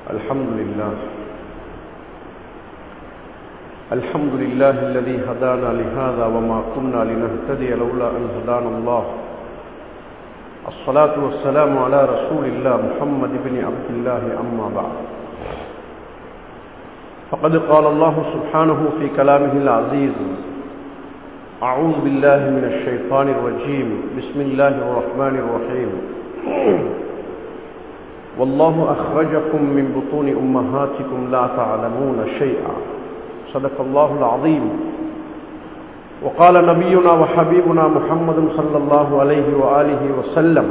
الحمد لله الحمد لله الذي هدانا لهذا وما كنا لنهتدي لولا أن هدانا الله الصلاة والسلام على رسول الله محمد بن عبد الله أما بعد فقد قال الله سبحانه في كلامه العزيز أعوذ بالله من الشيطان الرجيم بسم الله الرحمن الرحيم والله أخرجكم من بطون أمهاتكم لا تعلمون شيئا صدق الله العظيم وقال نبينا وحبيبنا محمد صلى الله عليه وآله وسلم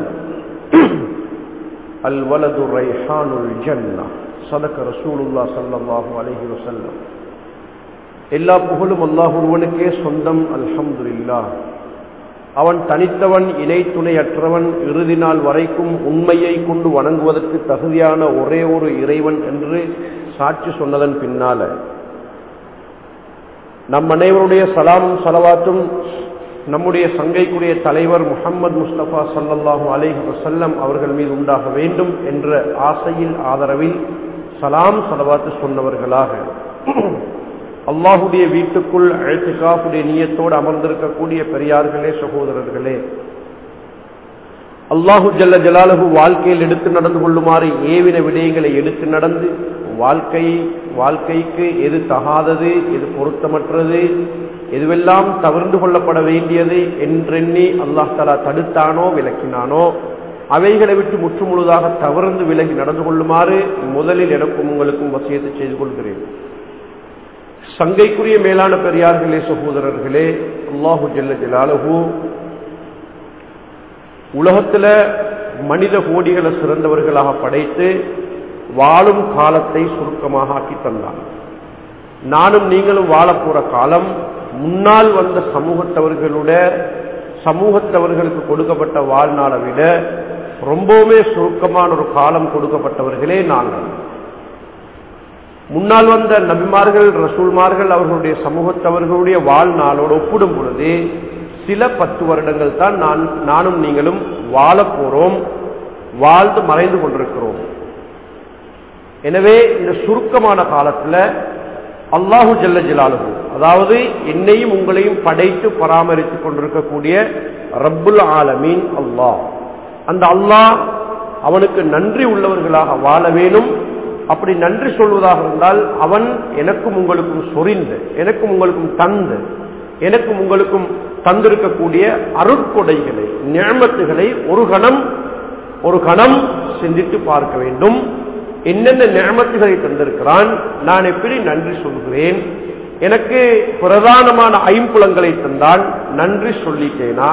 الولد ريحان الجنة صدق رسول الله صلى الله عليه وسلم எல்லா புகழும் அல்லாஹ் ஒருவனுக்கே சொந்தம் அல்ஹம்துலில்லா அவன் தனித்தவன் இணை துணையற்றவன் இறுதி நாள் வரைக்கும் உண்மையை கொண்டு வணங்குவதற்கு தகுதியான ஒரே ஒரு இறைவன் என்று சாட்சி சொன்னதன் பின்னால நம் அனைவருடைய சலாமும் சலவாத்தும் நம்முடைய சங்கைக்குரிய தலைவர் முகமது முஸ்தபா சல்லல்லாஹூ அலேஹி வசல்லம் அவர்கள் மீது உண்டாக வேண்டும் என்ற ஆசையில் ஆதரவில் சலாம் சலவாத்து சொன்னவர்களாக அல்லாஹுடைய வீட்டுக்குள் அழைத்துக்காப்புடைய நீயத்தோடு அமர்ந்திருக்கக்கூடிய பெரியார்களே சகோதரர்களே அல்லாஹு ஜல்ல ஜலாலகு வாழ்க்கையில் எடுத்து நடந்து கொள்ளுமாறு ஏவின விடயங்களை எடுத்து நடந்து வாழ்க்கை வாழ்க்கைக்கு எது தகாதது எது பொருத்தமற்றது எதுவெல்லாம் தவிர்ந்து கொள்ளப்பட வேண்டியது என்றெண்ணி அல்லாஹ் தலா தடுத்தானோ விளக்கினானோ அவைகளை விட்டு முற்றுமுழுதாக தவிர்ந்து விலகி நடந்து கொள்ளுமாறு முதலில் எனக்கும் உங்களுக்கும் வசியத்தை செய்து கொள்கிறேன் சங்கைக்குரிய மேலான பெரியார்களே சகோதரர்களே அல்லாஹு ஜல்ல ஜலாலஹூ உலகத்துல மனித கோடிகளை சிறந்தவர்களாக படைத்து வாழும் காலத்தை சுருக்கமாக ஆக்கி தந்தான் நானும் நீங்களும் வாழப்போற காலம் முன்னால் வந்த சமூகத்தவர்களோட சமூகத்தவர்களுக்கு கொடுக்கப்பட்ட வாழ்நாளை விட ரொம்பவுமே சுருக்கமான ஒரு காலம் கொடுக்கப்பட்டவர்களே நாங்கள் முன்னால் வந்த நபிமார்கள் ரசூல்மார்கள் அவர்களுடைய சமூகத்தவர்களுடைய வாழ்நாளோடு ஒப்பிடும் பொழுது சில பத்து வருடங்கள் தான் நான் நானும் நீங்களும் வாழ போறோம் வாழ்ந்து மறைந்து கொண்டிருக்கிறோம் எனவே இந்த சுருக்கமான காலத்துல அல்லாஹு ஜல்ல ஜலாலுகு அதாவது என்னையும் உங்களையும் படைத்து பராமரித்துக் கொண்டிருக்கக்கூடிய ரப்புல் ஆலமீன் அல்லாஹ் அந்த அல்லாஹ் அவனுக்கு நன்றி உள்ளவர்களாக வாழ வேணும் அப்படி நன்றி சொல்வதாக இருந்தால் அவன் எனக்கும் உங்களுக்கும் சொரிந்து எனக்கும் உங்களுக்கும் தந்து எனக்கும் உங்களுக்கும் தந்திருக்கக்கூடிய அருட்கொடைகளை நியமத்துகளை ஒரு கணம் ஒரு கணம் சிந்தித்து பார்க்க வேண்டும் என்னென்ன நியமத்துகளை தந்திருக்கிறான் நான் எப்படி நன்றி சொல்கிறேன் எனக்கு பிரதானமான ஐம்புலங்களை தந்தான் நன்றி சொல்லிட்டேனா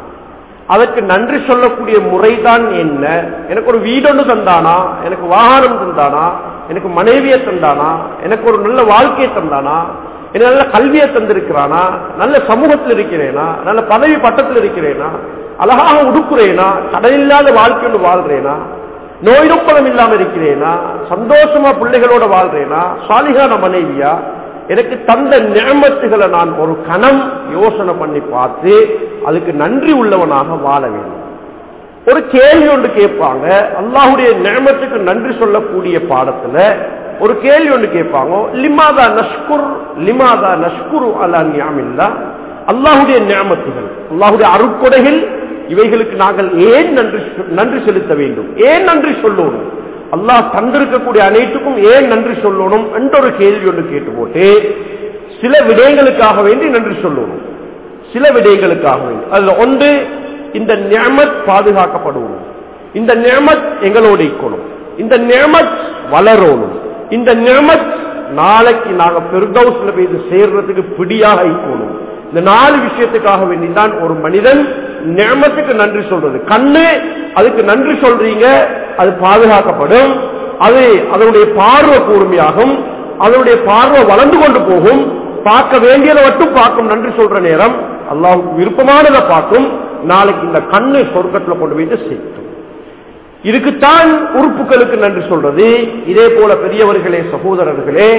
அதற்கு நன்றி சொல்லக்கூடிய முறைதான் என்ன எனக்கு ஒரு வீடொன்று தந்தானா எனக்கு வாகனம் தந்தானா எனக்கு மனைவியை தந்தானா எனக்கு ஒரு நல்ல வாழ்க்கையை தந்தானா எனக்கு நல்ல கல்வியை தந்திருக்கிறானா நல்ல சமூகத்தில் இருக்கிறேனா நல்ல பதவி பட்டத்தில் இருக்கிறேனா அழகாக உடுக்குறேனா கடனில்லாத வாழ்க்கையோடு வாழ்றேனா நோய் நொப்பலம் இல்லாம இருக்கிறேனா சந்தோஷமா பிள்ளைகளோட வாழ்றேனா சாலிகான மனைவியா எனக்கு தந்த நியமத்துகளை நான் ஒரு கணம் யோசனை பண்ணி பார்த்து அதுக்கு நன்றி உள்ளவனாக வாழ வேண்டும் ஒரு கேள்வி ஒன்று கேட்பாங்க அல்லாஹுடைய நியமத்துக்கு நன்றி சொல்லக்கூடிய பாடத்துல ஒரு கேள்வி ஒன்று கேட்பாங்க லிமாதா நஷ்குர் லிமாதா நஷ்குரு அல்லா நியாமில்லா அல்லாஹுடைய நியமத்துகள் அல்லாஹுடைய அருட்கொடைகள் இவைகளுக்கு நாங்கள் ஏன் நன்றி நன்றி செலுத்த வேண்டும் ஏன் நன்றி சொல்லணும் அல்லாஹ் தந்திருக்கக்கூடிய அனைத்துக்கும் ஏன் நன்றி சொல்லணும் என்ற ஒரு கேள்வி ஒன்று கேட்டு போட்டு சில விடயங்களுக்காக வேண்டி நன்றி சொல்லணும் சில விடயங்களுக்காக வேண்டி அதுல ஒன்று இந்த நியமத் பாதுகாக்கப்படணும் இந்த நியமத் எங்களோட இருக்கணும் இந்த நியமத் வளரணும் இந்த நியமத் நாளைக்கு நாங்க பெருதௌஸ்ல போய் சேர்றதுக்கு பிடியாக இருக்கணும் இந்த நாலு விஷயத்துக்காக வேண்டிதான் ஒரு மனிதன் நியமத்துக்கு நன்றி சொல்றது கண்ணு அதுக்கு நன்றி சொல்றீங்க அது பாதுகாக்கப்படும் அது அதனுடைய பார்வை கூர்மையாகும் அதனுடைய பார்வை வளர்ந்து கொண்டு போகும் பார்க்க வேண்டியதை மட்டும் பார்க்கும் நன்றி சொல்ற நேரம் அல்லாஹ் விருப்பமானதை பார்க்கும் நாளைக்கு இந்த கண்ணு சொர்க்கத்தில் கொண்டு போயிட்டு சேர்க்கும் இதுக்குத்தான் உறுப்புகளுக்கு நன்றி சொல்றது இதே போல பெரியவர்களே சகோதரர்களே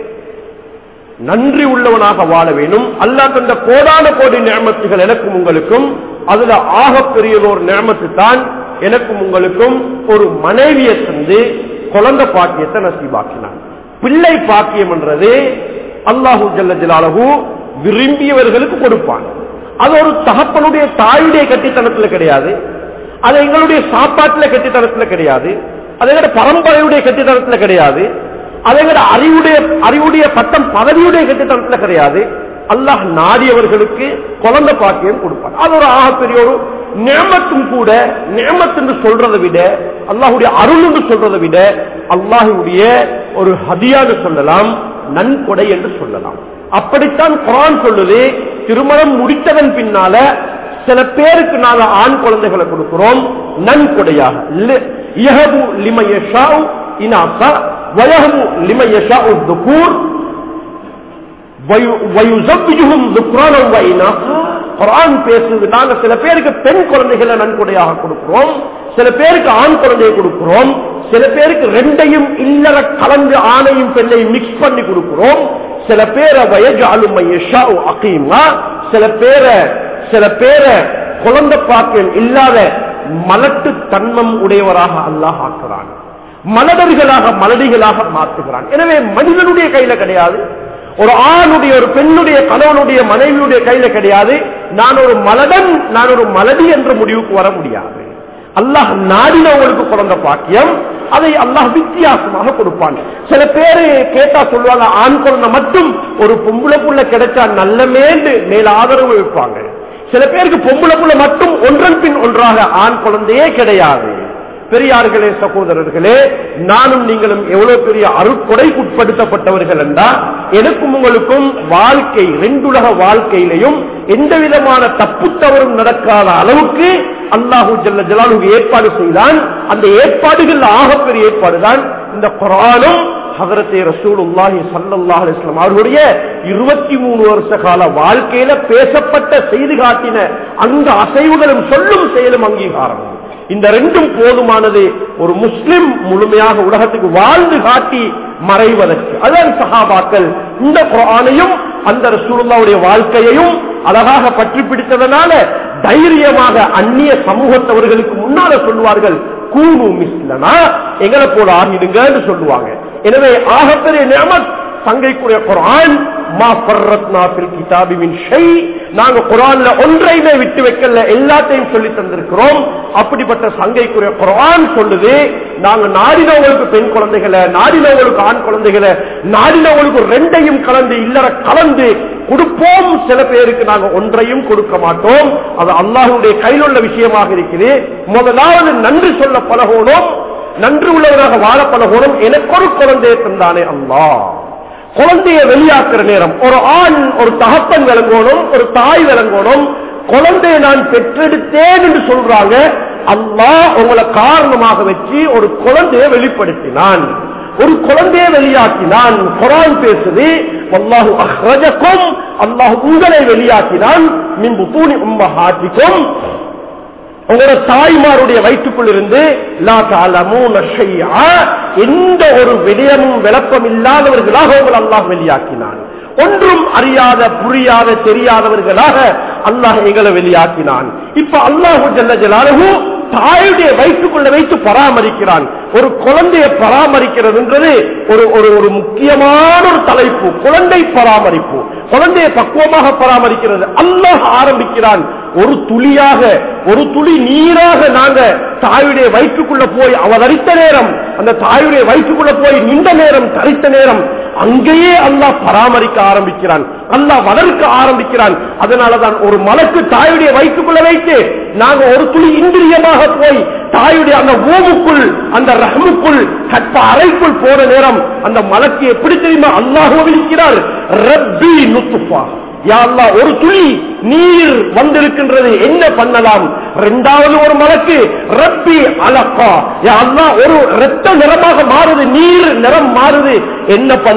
நன்றி உள்ளவனாக வாழ வேண்டும் அல்லாஹ் தந்த கோடான கோடி நியமத்துகள் எனக்கும் உங்களுக்கும் அதுல ஆகப்பெரியதோர் நியமத்து தான் எனக்கும் உங்களுக்கும் ஒரு மனைவியை தந்து குழந்தை பாக்கியத்தை நசீபாக்கினான் பிள்ளை பாக்கியம் என்றது அல்லாஹு ஜல்ல ஜலாலஹு விரும்பியவர்களுக்கு கொடுப்பான் அது ஒரு தகப்பனுடைய தாயுடைய கட்டித்தனத்துல கிடையாது அது எங்களுடைய சாப்பாட்டுல கட்டித்தனத்துல கிடையாது அது எங்களோட பரம்பரையுடைய கட்டித்தனத்துல கிடையாது அது எங்களோட அறிவுடைய அறிவுடைய பட்டம் பதவியுடைய கட்டித்தனத்துல கிடையாது அல்லாஹ் நாடியவர்களுக்கு குழந்தை பாக்கியம் கொடுப்பார் அது ஒரு ஆகப்பெரிய ஒரு நேமத்தும் கூட நேமத் என்று சொல்றதை விட அல்லாஹுடைய அருள் என்று சொல்றதை விட அல்லாஹுடைய ஒரு ஹதியான்னு சொல்லலாம் நன்கொடை என்று சொல்லலாம் அப்படித்தான் குரான் சொல்லுது திருமணம் முடித்ததன் பின்னால சில பேருக்கு நாங்க ஆண் குழந்தைகளை கொடுக்கிறோம் நன்கொடையாக லி- யஹபு லிமன் யஷாஉ இனாசா வயஹபு லிமன் யஷாஉ துகூர் வயு- வயுசவ்விஜுஹும் துக்ரானம் வைனாசா. குர்ஆன் பேசுது நாங்க சில பேருக்கு பெண் குழந்தைகளை நன்கொடையாக கொடுக்கிறோம் சில பேருக்கு ஆண் குழந்தையை கொடுக்கிறோம் சில பேருக்கு ரெண்டையும் இல்லற கலந்து ஆணையும் பெண்ணையும் மிக்ஸ் பண்ணி கொடுக்கிறோம் சில பேரை வயஜாலும் அகீமா சில பேரை சில பேரை குழந்தை பாக்கியம் இல்லாத மலட்டு தன்மம் உடையவராக அல்லாஹ் ஆக்குறான் மலடர்களாக மலடிகளாக மாற்றுகிறான் எனவே மனிதனுடைய கையில கிடையாது ஒரு ஆணுடைய ஒரு பெண்ணுடைய கணவனுடைய மனைவியுடைய கையில கிடையாது நான் ஒரு மலடன் நான் ஒரு மலடி என்ற முடிவுக்கு வர முடியாது அல்லாஹ் நாடினவங்களுக்கு குழந்தை பாக்கியம் அதை அல்லாஹ் வித்தியாசமாக கொடுப்பான் சில பேரு கேட்டா சொல்லுவாங்க ஆண் குழந்தை மட்டும் ஒரு பொம்பளை புள்ள கிடைச்சா நல்லமேண்டு மேல ஆதரவு வைப்பாங்க சில பேருக்கு பொம்பளை புள்ள மட்டும் ஒன்றன் பின் ஒன்றாக ஆண் குழந்தையே கிடையாது பெரியார்களே சகோதரர்களே நானும் நீங்களும் எவ்வளவு பெரிய அருட்கொடைக்கு உட்படுத்தப்பட்டவர்கள் என்றா எனக்கும் உங்களுக்கும் வாழ்க்கை ரெண்டுலக வாழ்க்கையிலையும் எந்த விதமான தப்பு தவறும் நடக்காத அளவுக்கு அல்லாஹூ ஜல்ல ஜலாலு ஏற்பாடு செய்தான் அந்த ஏற்பாடுகள் ஆகப்பெரிய ஏற்பாடுதான் இந்த குரானும் ஹதரத்தே ரசூலுல்லாஹி ஸல்லல்லாஹு அலைஹி வஸல்லம் அவர்களுடைய 23 வருஷ கால வாழ்க்கையில பேசப்பட்ட செய்தி காட்டின அந்த அசைவுகளும் சொல்லும் செயலும் அங்கீகாரம் இந்த ரெண்டும் போதுமானது ஒரு முஸ்லிம் முழுமையாக உலகத்துக்கு வாழ்ந்து காட்டி மறைவதற்கு அதான் சஹாபாக்கள் இந்த குரானையும் அந்த ரசூலுல்லாவுடைய வாழ்க்கையையும் அழகாக பற்றி பிடித்ததனால தைரியமாக அந்நிய சமூகத்தவர்களுக்கு முன்னால சொல்லுவார்கள் கூணு மிஸ்லனா எங்களை போல ஆகிடுங்கன்னு சொல்லுவாங்க எனவே ஆகப்பெரிய நியமத் சங்கைக்குரிய குரான் மா ஃபர்ரத்னா ஃபில் கிதாபி மின் ஷை நாங்க குரான்ல ஒன்றையுமே விட்டு வைக்கல எல்லாத்தையும் சொல்லி தந்திருக்கிறோம் அப்படிப்பட்ட சங்கைக்குரிய குரான் சொல்லுது நாங்க நாடினவங்களுக்கு பெண் குழந்தைகளை நாடினவங்களுக்கு ஆண் குழந்தைகளை நாடினவங்களுக்கு ரெண்டையும் கலந்து இல்லற கலந்து கொடுப்போம் சில பேருக்கு நாங்க ஒன்றையும் கொடுக்க மாட்டோம் அது அல்லாஹுடைய கையில் உள்ள விஷயமாக இருக்குது முதலாவது நன்றி சொல்ல பழகணும் நன்றி உள்ளவராக வாழ பழகணும் எனக்கு ஒரு குழந்தையை தந்தானே அல்லாஹ் குழந்தைய வெளியாக்குற நேரம் ஒரு ஆண் ஒரு தகப்பன் விளங்கணும் ஒரு தாய் விளங்கணும் குழந்தையை நான் பெற்றெடுத்தேன் என்று சொல்றாங்க அல்லாஹ் உங்களை காரணமாக வச்சு ஒரு குழந்தையை வெளிப்படுத்தினான் ஒரு குழந்தையை வெளியாக்கினான் குரான் பேசுது அல்லாஹு அஹ்ரஜக்கும் அல்லாஹ் உங்களை வெளியாக்கினான் மின் புத்தூனி உம்மஹாத்திக்கும் உங்களோட தாய்மாருடைய வயிற்றுக்குள் இருந்து லா தஅலமூன ஷைஆ, எந்த ஒரு விடயமும் விளக்கம் இல்லாதவர்களாக உங்கள் அல்லாஹ் வெளியாக்கினான் ஒன்றும் அறியாத புரியாத தெரியாதவர்களாக அல்லாஹ் எங்களை வெளியாக்கினான் இப்ப அல்லாஹு ஜல்ல ஜலாலுஹு தாயுடைய வயிற்றுக்குள்ள வைத்து பராமரிக்கிறான் ஒரு குழந்தையை பராமரிக்கிறதுன்றது ஒரு ஒரு ஒரு முக்கியமான ஒரு தலைப்பு குழந்தை பராமரிப்பு குழந்தையை பக்குவமாக பராமரிக்கிறது அல்லாஹ் ஆரம்பிக்கிறான் ஒரு துளியாக ஒரு துளி நீராக நாங்க தாயுடைய வயிற்றுக்குள்ள போய் அவ தரித்த நேரம் அந்த தாயுடைய வயிற்றுக்குள்ள போய் நின்ற நேரம் தரித்த நேரம் அங்கேயே அல்லாஹ் பராமரிக்க ஆரம்பிக்கிறான் அல்லாஹ் வளர்க்க ஆரம்பிக்கிறான் அதனாலதான் ஒரு மலக்கு தாயுடைய வயிற்றுக்குள்ள வைத்து நாங்க ஒரு துளி இந்திரியமாக போய் தாயுடைய அந்த ஊமுக்குள் அந்த ரஹமுக்குள் கற்ப அறைக்குள் போன நேரம் அந்த மலக்கு எப்படி தெரியுமா அல்லாஹ் விழிக்கிறார் ரப்பி நுத்துஃபா யா அல்லாஹ் ஒரு துளி நீர் வந்திருக்கின்றது என்ன பண்ணலாம் இரண்டாவது ஒரு மலக்கு ரப்பி அலக்கா யா அல்லாஹ் ஒரு இரத்த நிறமாக மாறுது நீர் நிறம் மாறுது என்ன பண்ண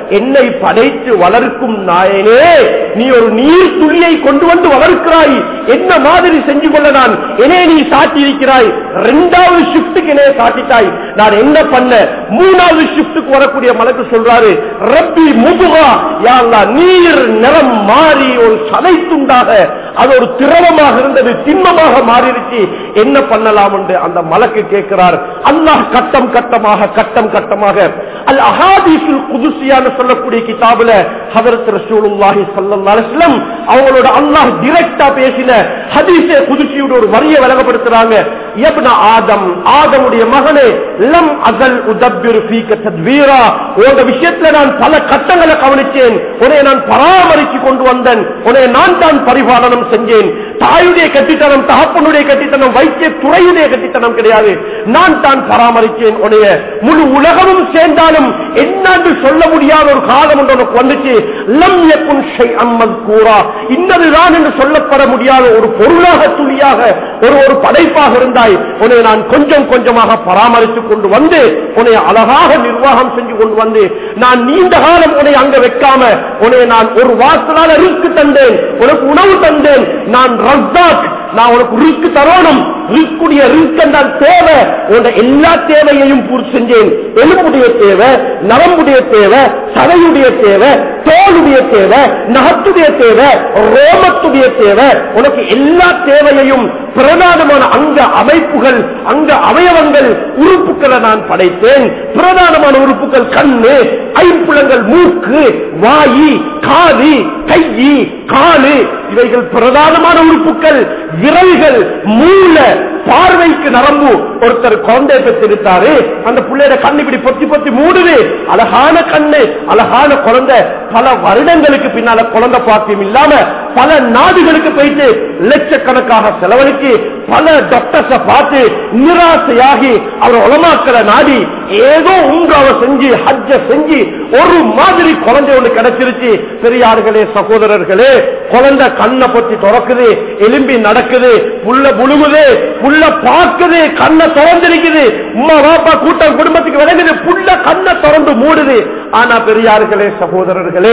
என்னை படைத்து வளர்க்கும் நாயனே நீ ஒரு நீர் துளியை கொண்டு வந்து வளர்க்கிறாய் என்ன மாதிரி செஞ்சு கொள்ள நான் என்னே நீ சாட்டி இருக்கிறாய் ரெண்டாவது ஷிப்டுக்கு என்னைய சாட்டிட்டாய் நான் என்ன பண்ண மூணாவது ஷிப்டுக்கு வரக்கூடிய மலக்கு சொல்றாரு ரப்பி முதுகா யாழ்லா நீர் நிறம் மாறி ஒரு சதை துண்டாக அது ஒரு திரவமாக இருந்தது திண்மமாக மாறிடுச்சு என்ன பண்ணலாம் என்று அந்த மலக்கு கேட்கிறார் அல்லாஹ் கட்டம் கட்டமாக கட்டம் கட்டமாக அல் அஹாதீசுல் குதுசியான சொல்லக்கூடிய கிதாபுல ஹதரத் ரசூலுல்லாஹி ஸல்லல்லாஹு அலைஹி வஸல்லம் அவங்களோட அல்லாஹ் டைரக்டா பேசின ஹதீஸே குதுசியோட ஒரு வரியை விளங்கப்படுத்துறாங்க இப்ன ஆதம் ஆதமுடைய மகனே லம் அசல் உதப்பிர் ஃபீக தத்வீரா உங்க விஷயத்துல நான் பல கட்டங்களை கவனிச்சேன் உன்னை நான் பராமரிச்சு கொண்டு வந்தேன் உன்னை நான் தான் பரிபாலனம் செஞ்சேன் தாயுடைய கட்டித்தனம் தகப்பனுடைய கட்டித்தனம் வைத்திய துறையுடைய கட்டித்தனம் கிடையாது நான் தான் பராமரிச்சேன் உன்னைய முழு உலகமும் சேர்ந்தாலும் என்னன்னு சொல்ல முடியாத ஒரு காலம் ஒன்று உனக்கு வந்துச்சு லம் யக்குன் ஷைஅம் கூறா இன்னதுதான் என்று சொல்லப்பட முடியாத ஒரு பொருளாக துளியாக ஒரு ஒரு படைப்பாக இருந்தாய் உன்னை நான் கொஞ்சம் கொஞ்சமாக பராமரித்துக் கொண்டு வந்து உன்னை அழகாக நிர்வாகம் செஞ்சு கொண்டு வந்து நான் நீண்ட காலம் உன்னை அங்க வைக்காம உன்னை நான் ஒரு வாசலால ரிஸ்க் தந்தேன் உனக்கு உணவு தந்தேன் நான் ரஸ்தாக் நான் உனக்கு ரிஸ்க் தரணும் ரிஸ்குடைய ரிஸ்க் என்றால் தேவை உன்னை எல்லா தேவையையும் பூர்த்தி செஞ்சேன் எலும்புடைய தேவை நரம்புடைய தேவை சதையுடைய தேவை தோளுடைய தேவை நகத்துடைய தேவை ரோமத்துடைய தேவை உனக்கு எல்லா தேவையையும் பிரதானமான அங்க அமைப்புகள் அங்க அவயவங்கள் உறுப்புகளை நான் படைத்தேன் பிரதானமான உறுப்புகள் கண்ணு ஐம்புலங்கள் மூக்கு வாயி காது கையி காலு இவைகள் பிரதானமான உறுப்புகள் விரல்கள் மூல பார்வைக்கு நரம்பு ஒருத்தர் குழந்தை பெற்றிருத்தாரு அந்த பிள்ளையோட கண்ணு இப்படி பொத்தி பொத்தி மூடுது அழகான கண்ணு அழகான குழந்தை பல வருடங்களுக்கு பின்னால குழந்தை பாக்கியம் இல்லாம பல நாடுகளுக்கு போயிட்டு லட்சக்கணக்காக செலவழிச்சு பல டாக்டர்ஸ பார்த்து நிராசையாகி அவர் உலமாக்களை நாடி ஏதோ உங்காவ செஞ்சு ஹஜ்ஜ செஞ்சு ஒரு மாதிரி குழந்தை ஒண்ணு கிடைச்சிருச்சு பெரியார்களே சகோதரர்களே குழந்தை கண்ணை பொத்தி திறக்குது எலும்பி நடக்குது புள்ள புழுகுது புள்ள பார்க்குது கண்ணை திறந்திருக்குது உமா வாப்பா கூட்டம் குடும்பத்துக்கு விளங்குது புள்ள கண்ணை திறந்து மூடுது ஆனா பெரியார்களே சகோதரர்களே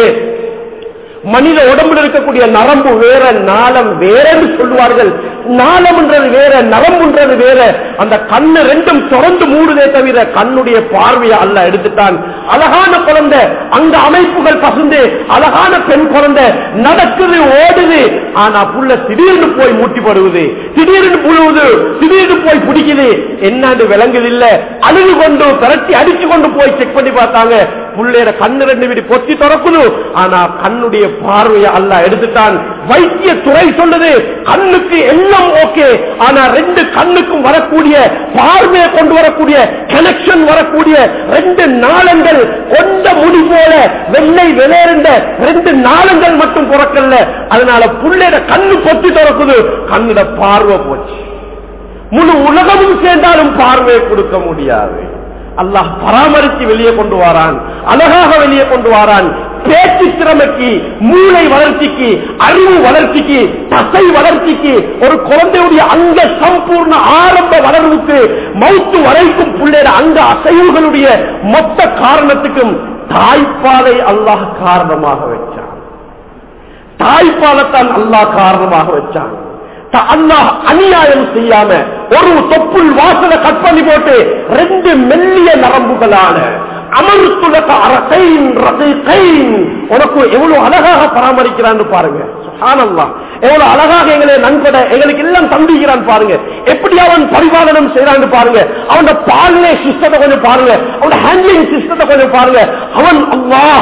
மனித உடம்புல இருக்கக்கூடிய நரம்பு வேற நாளம் வேறன்னு சொல்லுவார்கள் நாளம்ன்றது வேற நரம்புன்றது வேற அந்த கண்ணு ரெண்டும் திறந்து மூடுதே தவிர கண்ணுடைய பார்வையை அல்ல எடுத்துட்டான் அழகான குழந்தை அங்க அமைப்புகள் பசுந்து அழகான பெண் குழந்தை நடக்குது ஓடுது ஆனா புள்ள திடீர்னு போய் மூட்டிப்படுவது திடீர்னு புழுவுது திடீர்னு போய் பிடிக்குது என்னன்னு விளங்குது இல்ல அழுது கொண்டு திரட்டி அடிச்சு கொண்டு போய் செக் பண்ணி பார்த்தாங்க புள்ளையோட கண்ணு ரெண்டு வீடு பொத்தி திறக்குது ஆனா கண்ணுடைய பார்வையை அல்ல எடுத்துட்டான் வைத்திய துறை சொல்லுது கண்ணுக்கு எல்லாம் ஓகே ஆனா ரெண்டு கண்ணுக்கும் வரக்கூடிய பார்வையை கொண்டு வரக்கூடிய கனெக்ஷன் வரக்கூடிய ரெண்டு நாளங்கள் கொண்ட முடி போல வெள்ளை விளையாண்ட ரெண்டு நாளங்கள் மட்டும் பிறக்கல அதனால புள்ளையோட கண்ணு பொத்தி திறக்குது கண்ணுட பார்வை போச்சு முழு உலகமும் சேர்ந்தாலும் பார்வையை கொடுக்க முடியாது அல்லாஹ் பராமரித்து வெளியே கொண்டு வாரான் அழகாக வெளியே கொண்டு வாரான் பேச்சு திறமைக்கு மூளை வளர்ச்சிக்கு அறிவு வளர்ச்சிக்கு தசை வளர்ச்சிக்கு ஒரு குழந்தையுடைய அங்க சம்பூர்ண ஆரம்ப வளர்வுக்கு மௌத்து வரைக்கும் பிள்ளைய அங்க அசைவுகளுடைய மொத்த காரணத்துக்கும் தாய்ப்பாலை அல்லாஹ் காரணமாக வச்சான் தாய்ப்பாலத்தான் அல்லாஹ் காரணமாக வச்சான் அல்லாஹ் அநியாயம் செய்யாம ஒரு தொப்புள் வாசல கட் பண்ணி போட்டு ரெண்டு மெல்லிய நரம்புகளான அமர்த்துலக அரசைன் ரசைன் உனக்கு எவ்வளவு அழகாக பராமரிக்கிறான்னு பாருங்க சுப்ஹானல்லாஹ் எவ்வளவு அழகாக எங்களை நண்பட எங்களுக்கு எல்லாம் தம்பிக்கிறான் பாருங்க எப்படி அவன் பரிபாலனம் செய்யறான்னு பாருங்க அவன் பால்லே சிஸ்டத்தை கொஞ்சம் பாருங்க அவன் ஹேண்ட்லிங் சிஸ்டத்தை கொஞ்சம் பாருங்க அவன் அல்லாஹ்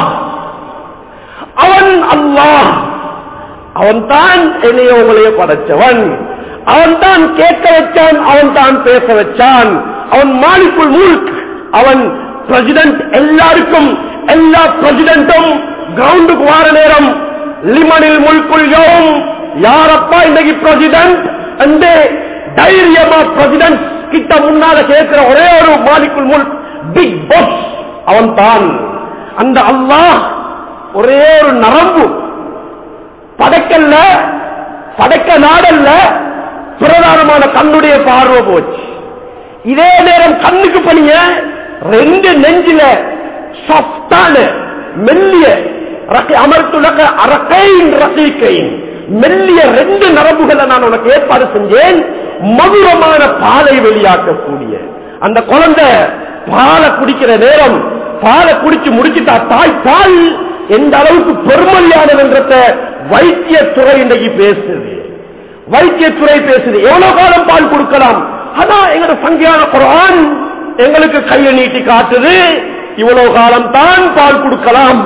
அவன் அல்லாஹ் அவன் தான் என்னைய உங்களைய படைச்சவன் அவன் தான் கேட்க வச்சான் அவன் தான் பேச வச்சான் அவன் மாலிக்குள் மூழ்க் அவன் பிரசிடென்ட் எல்லாருக்கும் எல்லா பிரசிடென்டும் கிரவுண்டுக்கு வார நேரம் லிமனில் முழுக்குள் யோம் யாரப்பா இன்னைக்கு பிரசிடென்ட் அந்த தைரியமா பிரசிடென்ட் கிட்ட முன்னால கேட்கிற ஒரே ஒரு மாலிக்குள் முல் பிக் பாஸ் அவன் தான் அந்த அல்லாஹ் ஒரே ஒரு நரம்பு படைக்கல்ல படைக்க நாடல்ல பிரதானமான கண்ணுடைய பார்வை போச்சு இதே நேரம் கண்ணுக்கு பணிய ரெண்டு நெஞ்சில சொத்தான மெல்லிய ரக- அமர்த்துலக அரக்கையின் ரசிக்கையின் மெல்லிய ரெண்டு நரம்புகளை நான் உனக்கு ஏற்பாடு செஞ்சேன் மதுரமான பாலை வெளியாக்கக்கூடிய அந்த குழந்தை பாலை குடிக்கிற நேரம் பாலை குடிச்சு முடிச்சுட்டா தாய் பால் எந்த அளவுக்கு பெருமதியானதுன்றத வைத்தியத்துறை இன்றைக்கு பேசுது வைத்தியத்துறை பேசுது எவ்வளவு காலம் பால் கொடுக்கலாம் அதான் எங்களோட சங்கியான குரான் எங்களுக்கு கையை நீட்டி காட்டுது இவ்வளவு காலம் தான் பால் கொடுக்கலாம்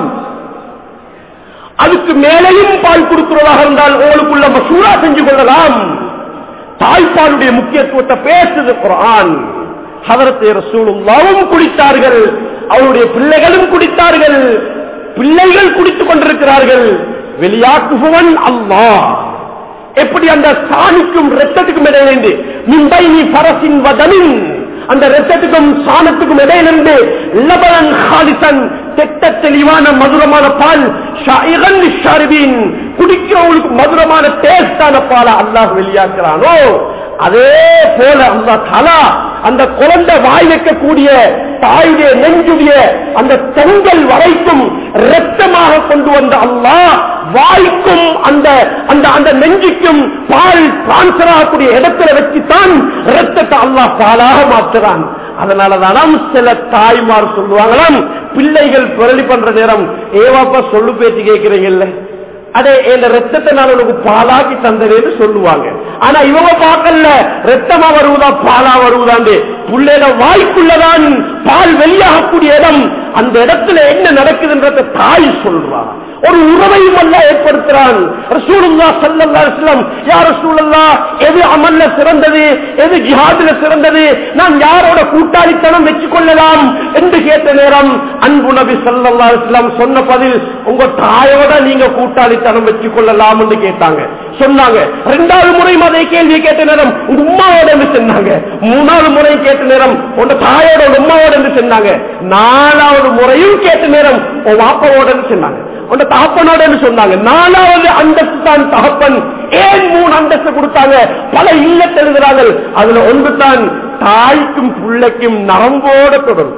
அதுக்கு மேலையும் பால் கொடுக்கிறதாக இருந்தால் உங்களுக்குள்ள மசூரா செஞ்சு கொள்ளலாம் தாய்ப்பாலுடைய முக்கியத்துவத்தை பேசுது குரான் ஹதரத்தை ரசூலுல்லாவும் குடித்தார்கள் அவருடைய பிள்ளைகளும் குடித்தார்கள் பிள்ளைகள் குடித்துக் கொண்டிருக்கிறார்கள் வெளியாக்குபவன் அல்லாஹ் எப்படி அந்த சாணிக்கும் ரத்தத்துக்கும் இடையிலிருந்து மிம்பை நீ பரசின் வதனின் அந்த ரத்தத்துக்கும் சாணத்துக்கும் இடையிலிருந்து லபனன் ஹாலிசன் தெட்ட தெளிவான மதுரமான பால் ஷாயிகன் ஷாரிபின் குடிக்கிறவங்களுக்கு மதுரமான டேஸ்டான பாலை அல்லாஹ் வெளியாக்குறானோ அதே போல அந்த தலா அந்த குழந்தை வாய் வைக்கக்கூடிய தாயுடைய நெஞ்சுடைய அந்த செங்கல் வரைக்கும் இரத்தமாக கொண்டு வந்த அல்லாஹ் வாய்க்கும் அந்த அந்த அந்த நெஞ்சுக்கும் பால் டிரான்ஸ்பர் ஆகக்கூடிய இடத்துல வச்சுத்தான் இரத்தத்தை அல்லாஹ் பாலாக மாற்றுறான் அதனாலதான் சில தாய்மார் சொல்லுவாங்களாம் பிள்ளைகள் புரளி பண்ற நேரம் ஏவாப்பா சொல்லு பேச்சு கேட்கிறீங்கல்ல அதே இந்த ரத்தத்தை நான் உனக்கு பாலாக்கி தந்தேன்னு சொல்லுவாங்க ஆனா இவங்க பார்க்கல ரத்தமா வருவதா பாலா வருவதாண்டு புள்ளையில வாய்க்குள்ளதான் பால் வெளியாகக்கூடிய இடம் அந்த இடத்துல என்ன நடக்குதுன்றத தாய் சொல்றா ஒரு உறவையும் அல்ல ஏற்படுத்துறான் ரசூலுல்லா ஸல்லல்லாஹு அலைஹி வஸல்லம் யா ரசூலுல்லாஹ் எது அமல்ல சிறந்தது எது ஜிஹாதுல சிறந்தது நான் யாரோட கூட்டாளித்தனம் வெச்சு கொள்ளலாம் என்று கேட்ட நேரம் அன்பு நபி ஸல்லல்லாஹு அலைஹி வஸல்லம் சொன்ன பதில் உங்க தாயோட நீங்க கூட்டாளித்தனம் வெச்சு கொள்ளலாம் என்று கேட்டாங்க சொன்னாங்க இரண்டாவது முறையும் அதே கேள்வி கேட்ட நேரம் உங்க உமாவோட என்று சொன்னாங்க மூணாவது முறையும் கேட்ட நேரம் உங்க தாயோட உங்க உமாவோட என்று சொன்னாங்க நாலாவது முறையும் கேட்ட நேரம் உன் வாப்பாவோட என்று சொன்னாங்க உன் தகப்பனோட என்று சொன்னாங்க நாலாவது அந்தஸ்து தான் தகப்பன் ஏன் மூணு அந்தஸ்து கொடுத்தாங்க பல இல்லத்தை எழுதுறார்கள் அதுல ஒன்று தான் தாய்க்கும் பிள்ளைக்கும் நரம்போட தொடர்பு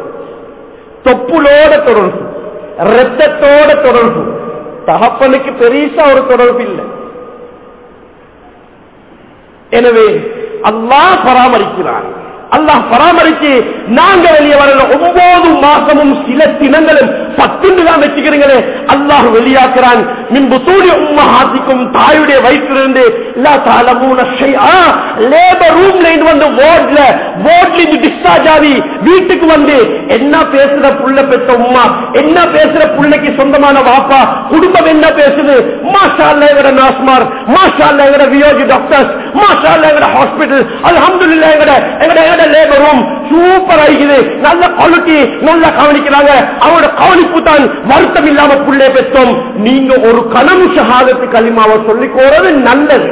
தொப்புளோட தொடர்பு ரத்தத்தோட தொடர்பு தகப்பனுக்கு பெரிசா ஒரு தொடர்பு இல்லை எனவே அல்லாஹ் பராமரிக்கிறான் அல்லாஹ் பராமரிச்சு நாங்க வெளியே வரல ஒன்பது மாசமும் சில தினங்களும் பத்துண்டு தான் வச்சுக்கிறீங்களே அல்லாஹ் வெளியாக்குறான் மின்பு தூடி உம்மா ஆசிக்கும் தாயுடைய வயிற்றிலிருந்து இல்லா தாலமூன லேபர் ரூம்ல இருந்து வந்து வார்ட்ல வார்ட்ல இருந்து டிஸ்சார்ஜ் ஆகி வீட்டுக்கு வந்து என்ன பேசுற புள்ள பெற்ற உம்மா என்ன பேசுற புள்ளைக்கு சொந்தமான வாப்பா குடும்பம் என்ன பேசுது மாஷா அல்ல எங்கட நாஸ்மார் மாஷா அல்ல எங்கட வியோஜி டாக்டர்ஸ் மாஷா அல்ல எங்கட ஹாஸ்பிட்டல் அல்ஹம்துலில்லாஹ் எங்கட எங்கட எங்கட லேபர் ரூம் சூப்பர் ஆகிக்குது நல்ல குவாலிட்டி நல்லா கவனிக்கிறாங்க அவரோட கவனிப்பு தான் வருத்தம் இல்லாம புள்ளை பெற்றோம் நீங்க ஒரு கணம் ஷஹாதத்து கலிமாவை சொல்லிக் கோறது நல்லது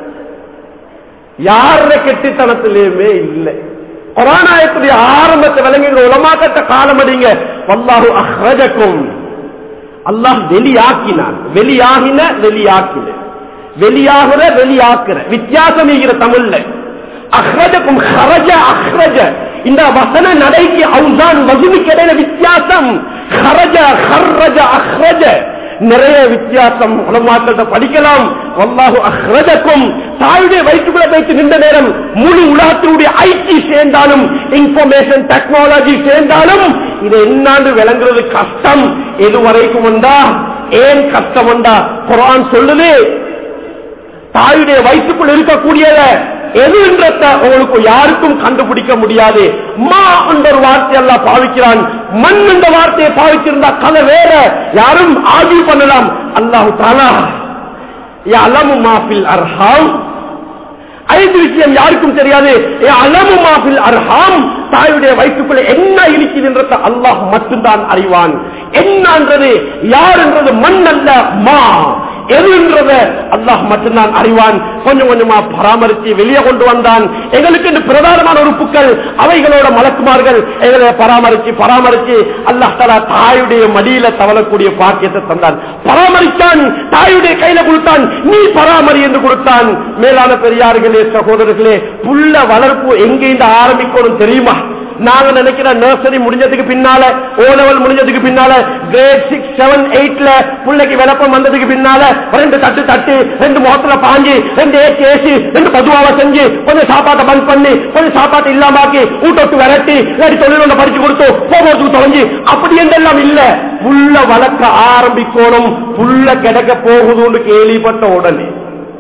யார கெட்டித்தனத்திலேயுமே இல்லை கொரோனாயத்துடைய ஆரம்பத்தை விளங்குங்க உலமாக்கட்ட காலம் அடிங்க வல்லாஹு அஹ்ரஜக்கும் அல்லாஹ் வெளியாக்கினான் வெளியாகின வெளியாக்கின வெளியாகிற வெளியாக்குற வித்தியாசம் ஈகிற தமிழ்ல அஹ்ரஜக்கும் ஹரஜ அஹ்ரஜ இந்த வசன நடைக்கு அவுசான் வசூலுக்கு இடையில வித்தியாசம் ஹரஜ ஹர்ரஜ அஹ்ரஜ நிறைய வித்தியாசம் உலமாக்கள்கிட்ட படிக்கலாம் வல்லாஹு அஹ்ரஜக்கும் தாயுடைய வயிற்றுக்குள்ள வைத்து நின்ற நேரம் முழு உலகத்தினுடைய ஐடி சேர்ந்தாலும் இன்ஃபர்மேஷன் டெக்னாலஜி சேர்ந்தாலும் இது என்னாண்டு விளங்குறது கஷ்டம் எது வரைக்கும் வந்தா ஏன் கஷ்டம் வந்தா குரான் சொல்லுது தாயுடைய வயிற்றுக்குள் இருக்கக்கூடியத எதுன்றத உங்களுக்கு யாருக்கும் கண்டுபிடிக்க முடியாது மா என்ற ஒரு வார்த்தை எல்லாம் பாவிக்கிறான் மண் என்ற வார்த்தையை பாவிச்சிருந்தா கதை வேற யாரும் ஆதி பண்ணலாம் அல்லாஹு தாலா அலமு மாஃபில் அர்ஹாம் ஐந்து விஷயம் யாருக்கும் தெரியாது அலமு மாஃபில் அர்ஹாம் தாயுடைய வயிற்றுக்குள்ள என்ன இருக்குதுன்றத அல்லாஹ் மட்டும்தான் அறிவான் என்னன்றது யார் என்றது மண் அல்ல மா எதுன்றத அல்லாஹ் மட்டும்தான் அறிவான் கொஞ்சம் கொஞ்சமா பராமரித்து வெளியே கொண்டு வந்தான் எங்களுக்கு இந்த பிரதானமான உறுப்புகள் அவைகளோட மலக்குமார்கள் எங்களை பராமரிச்சு பராமரிச்சு அல்லாஹ் தலா தாயுடைய மடியில தவளக்கூடிய பாக்கியத்தை தந்தான் பராமரித்தான் தாயுடைய கையில கொடுத்தான் நீ பராமரி என்று கொடுத்தான் மேலான பெரியார்களே சகோதரர்களே புள்ள வளர்ப்பு எங்கேருந்து ஆரம்பிக்கணும் தெரியுமா நாங்க நினைக்கிற நர்சரி முடிஞ்சதுக்கு பின்னால ஓ லெவல் முடிஞ்சதுக்கு பின்னால கிரேட் சிக்ஸ் செவன் எயிட்ல பிள்ளைக்கு விளப்பம் வந்ததுக்கு பின்னால ரெண்டு தட்டு தட்டு ரெண்டு முகத்துல பாஞ்சு ரெண்டு ஏசி ஏசி ரெண்டு பதுவாவை செஞ்சு கொஞ்சம் சாப்பாட்டை பந்த் பண்ணி கொஞ்சம் சாப்பாட்டை இல்லாமாக்கி ஊட்டோட்டு விரட்டி இல்லாட்டி தொழில் ஒண்ணு படிச்சு கொடுத்து போகிறதுக்கு தொலைஞ்சு அப்படி என்றெல்லாம் இல்ல புள்ள வளர்க்க ஆரம்பிக்கணும் புள்ள கிடைக்க போகுதுன்னு கேள்விப்பட்ட உடனே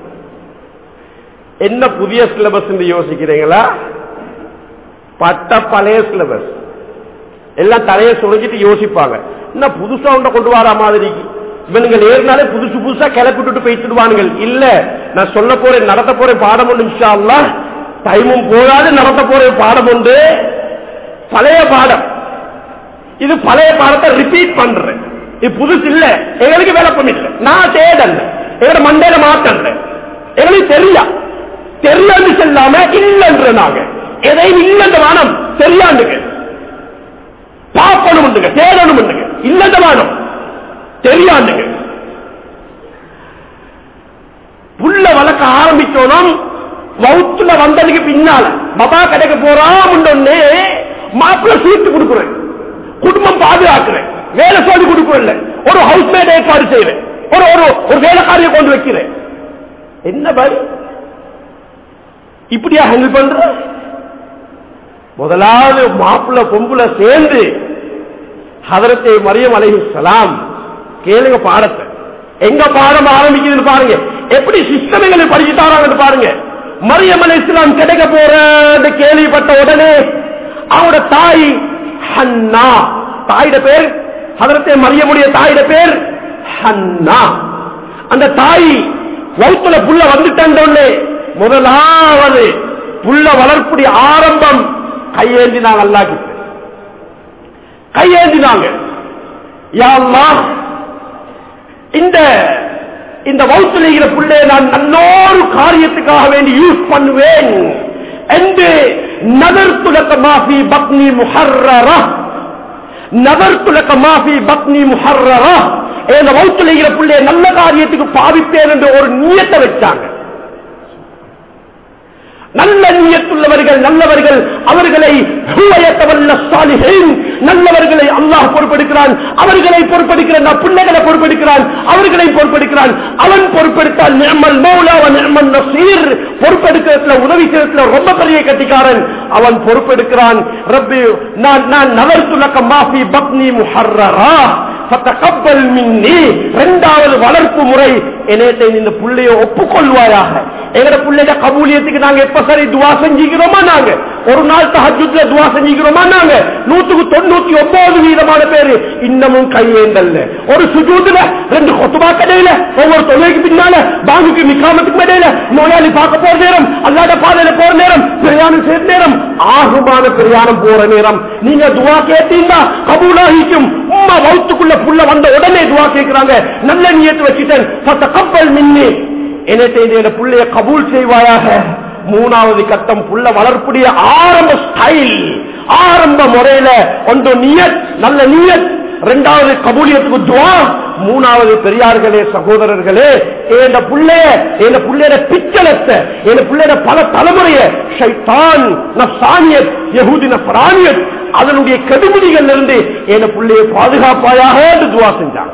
என்ன புதிய சிலபஸ் யோசிக்கிறீங்களா பட்ட பழைய சிலபஸ் எல்லாம் தலையை சுழஞ்சிட்டு யோசிப்பாங்க என்ன புதுசா ஒன்றை கொண்டு வர மாதிரி இவனுங்க நேர்னாலே புதுசு புதுசா கிளப்பிட்டு போயிட்டுடுவானுங்கள் இல்ல நான் சொல்ல போறேன் நடத்த போறேன் பாடம் ஒன்று இன்ஷா அல்லாஹ் டைமும் போகாது நடத்த போறேன் பாடம் உண்டு பழைய பாடம் இது பழைய பாடத்தை ரிப்பீட் பண்றேன் இது புதுசு இல்ல எங்களுக்கு விளப்பம் இல்லை நான் தேடல்ல எங்களோட மண்டையில மாத்தல்ல எங்களுக்கு தெரியா தெரியாது செல்லாம இல்லைன்ற நாங்க எதையும் இல்லைன்ற வானம் தெரியாண்டுங்க பார்க்கணும் தேடணும் இல்லைன்ற வானம் தெரியாண்டுங்க புள்ள வளர்க்க ஆரம்பிச்சோனும் வவுத்துல வந்ததுக்கு பின்னால பபா கிடைக்க போறாமன்னே மாப்பிள்ள சீட்டு கொடுக்குறேன் குடும்பம் பாதுகாக்கிறேன் வேலை சொல்லி கொடுக்குறேன் ஒரு ஹவுஸ் மேட் ஏற்பாடு செய்வேன் ஒரு ஒரு ஒரு வேலைக்காரியை கொண்டு வைக்கிறேன் என்ன பாய் இப்படியா ஹேண்டில் பண்ற முதலாவது மாப்பிள்ள பொம்புல சேர்ந்து ஹதரத்தை மரியம் அலைஹிஸ்ஸலாம் கேளுங்க பாடத்தை எங்க பாடம் ஆரம்பிக்குதுன்னு பாருங்க எப்படி சிஸ்டமைகளை படிச்சு தாராங்கன்னு பாருங்க மரியம் அலை இஸ்லாம் கிடைக்க போற கேள்விப்பட்ட உடனே அவரோட தாய் ஹன்னா தாயிட பேர் ஹதரத்தை மரியமுடைய தாயிட பேர் ஹன்னா அந்த தாய் வவுத்துல புள்ள வந்துட்டே முதலாவது புள்ள வளர்ப்புடைய ஆரம்பம் கையேந்தினாங்க அல்லாஹ்கிட்ட கையேந்தினாங்க யா அல்லாஹ் இந்த இந்த வவுத்துலைகிற பிள்ளையை நான் நல்லோரு காரியத்துக்காக வேண்டி யூஸ் பண்ணுவேன் என்று நகர் துலக்க மாஃபி பக்னி முஹர்ரரா நகர் துலக்க மாஃபி பக்னி முஹர்ரரா இந்த வவுத்துலைகிற பிள்ளையை நல்ல காரியத்துக்கு பாவிப்பேன் என்று ஒரு நியத்தை வச்சாங்க நல்ல நீயத்துள்ளவர்கள் நல்லவர்கள் அவர்களை ஹுவயத்தவல்ல சாலிஹீன், நல்லவர்களை அல்லாஹ் பொறுப்பெடுக்கிறான் அவர்களை பொறுப்பெடுக்கிறான் பிள்ளைகளை பொறுப்பெடுக்கிறான் அவர்களை பொறுப்பெடுக்கிறான் அவன் பொறுப்பெடுத்தால் நிர்மல் மௌலாவ நிர்மல் நசீர் பொறுப்பெடுக்கிறதுல உதவி செய்யறதுல ரொம்ப பெரிய கட்டிக்காரன் அவன் பொறுப்பெடுக்கிறான் ரப்பி நான் நான் நவர்த்துலக்க மாஃபி பக்னி முஹர்ரரா ஃபதகப்பல் மின்னி இரண்டாவது வளர்ப்பு முறை என்னை இந்த புள்ளைய ஒப்புக்கொள்வாயாக எங்கட புள்ளைய கபூலியத்துக்கு நாங்க எப்ப சரி துவா செஞ்சுக்கிறோமா நாங்க ஒரு நாள் தஹஜுத்ல துவா செஞ்சுக்கிறோமா நாங்க நூத்துக்கு தொண்ணூத்தி ஒன்பது வீதமான பேரு இன்னமும் கையேந்தல்ல ஒரு சுஜூதுல ரெண்டு கொத்துமா கடையில ஒவ்வொரு தொழிலுக்கு பின்னால பாங்குக்கு நிக்காமத்துக்கு இடையில நோயாளி பார்க்க போற நேரம் அல்லாத பாதையில போற நேரம் பிரயாணம் செய்யற நேரம் ஆகுமான பிரயாணம் போற நேரம் நீங்க துவா கேட்டீங்கன்னா கபூலாகிக்கும் உம்மா வவுத்துக்குள்ள புள்ள வந்த உடனே துவா கேட்கிறாங்க நல்ல நியத்து வச்சுட்டேன் பத்த கப்பல் மின்னி என்ன புள்ளைய கபூல் செய்வாயாக மூணாவது கட்டம் புள்ள வளர்ப்புடைய ஆரம்ப ஸ்டைல் ஆரம்ப முறையில ஒன்று நியத் நல்ல நியத் இரண்டாவது கபூலியத்துக்கு துவா மூணாவது பெரியார்களே சகோதரர்களே என் புள்ளைய என் புள்ளைய பிச்சலத்தை என் புள்ளைய பல தலைமுறைய ஷைத்தான் நப்சானியத் யஹூதி நப்ரானியத் அதனுடைய கெடுபிடிகள் இருந்து என் புள்ளைய பாதுகாப்பாயாக என்று துவா செஞ்சாங்க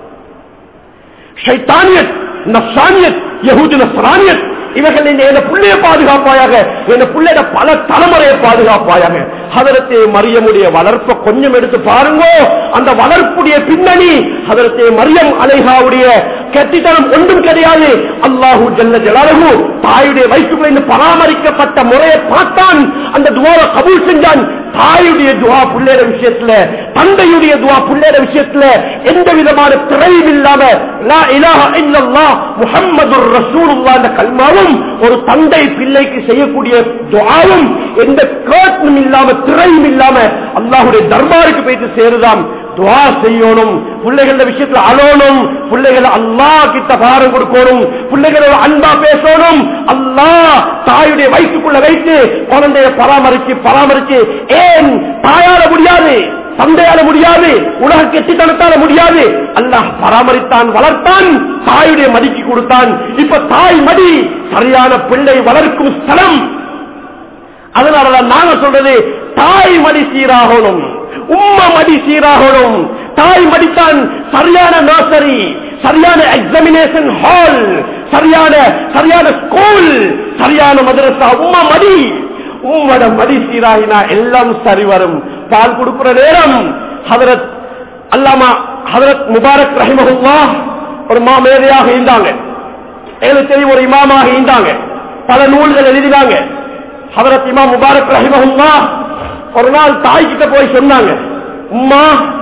ஷைத்தானியத் நப்சானியத் யஹூதி நப்ரானியத் இவர்கள் இந்த புள்ளைய பாதுகாப்பாயாக இந்த புள்ளைய பல தலைமுறையை பாதுகாப்பாயாக அதரத்தை மரியமுடைய வளர்ப்பை கொஞ்சம் எடுத்து பாருங்க அந்த வளர்ப்புடைய பின்னணி அதரத்தை மரியம் அலைகாவுடைய கெட்டித்தனம் ஒன்றும் கிடையாது அல்லாஹூ ஜல்ல ஜலாலு தாயுடைய வயிற்றுக்குள்ள பராமரிக்கப்பட்ட முறையை பார்த்தான் அந்த துவாவை கபூல் செஞ்சான் தாயுடைய துவா புள்ளேற விஷயத்துல தந்தையுடைய துவா புள்ளேற விஷயத்துல எந்த விதமான திரையும் இல்லாம லா இலாஹ இல்லல்லாஹ் முஹம்மதுர் ரசூலுல்லாஹ் என்ற கல்மாவும் ஒரு தந்தை பிள்ளைக்கு செய்யக்கூடிய துவாவும் எந்த கேட்டும் இல்லாம திரையும் இல்லாம அல்லாஹுடைய தர்பாருக்கு போயிட்டு சேருதாம் துவா செய்யணும் பிள்ளைகள விஷயத்துல அழணும் பிள்ளைகளை அல்லா கிட்ட பாரம் கொடுக்கணும் பிள்ளைகளோட அன்பா பேசணும் அல்லா தாயுடைய வயிற்றுக்குள்ள வைத்து குழந்தைய பராமரிச்சு பராமரிச்சு ஏன் தாயால முடியாது தந்தையால முடியாது உலக கெட்டித்தனத்தால முடியாது அல்லாஹ் பராமரித்தான் வளர்த்தான் தாயுடைய மடிக்கு கொடுத்தான் இப்ப தாய் மடி சரியான பிள்ளை வளர்க்கும் ஸ்தலம் அதனாலதான் நாங்க சொல்றது தாய் மடி சீராகணும் உம்ம மடி சீராகணும் தாய் மடித்தான் சரியான நர்சரி சரியான எக்ஸாமினேஷன் ஹால் சரியான சரியான ஸ்கூல் சரியான மதரசா உம்ம மடி உம்மட மடி சீராகினா எல்லாம் சரி வரும் பால் கொடுக்கிற நேரம் ஹதரத் அல்லாமா ஹதரத் முபாரக் ரஹிமஹுல்லா ஒரு மாமேதையாக இருந்தாங்க எங்களுக்கு தெரியும் ஒரு இமாமாக இருந்தாங்க பல நூல்கள் எழுதினாங்க ஹதரத் இமாம் முபாரக் ரஹிமஹுல்லா ஒரு நாள் தாய் கிட்ட போய் சொன்னாங்க உம்மா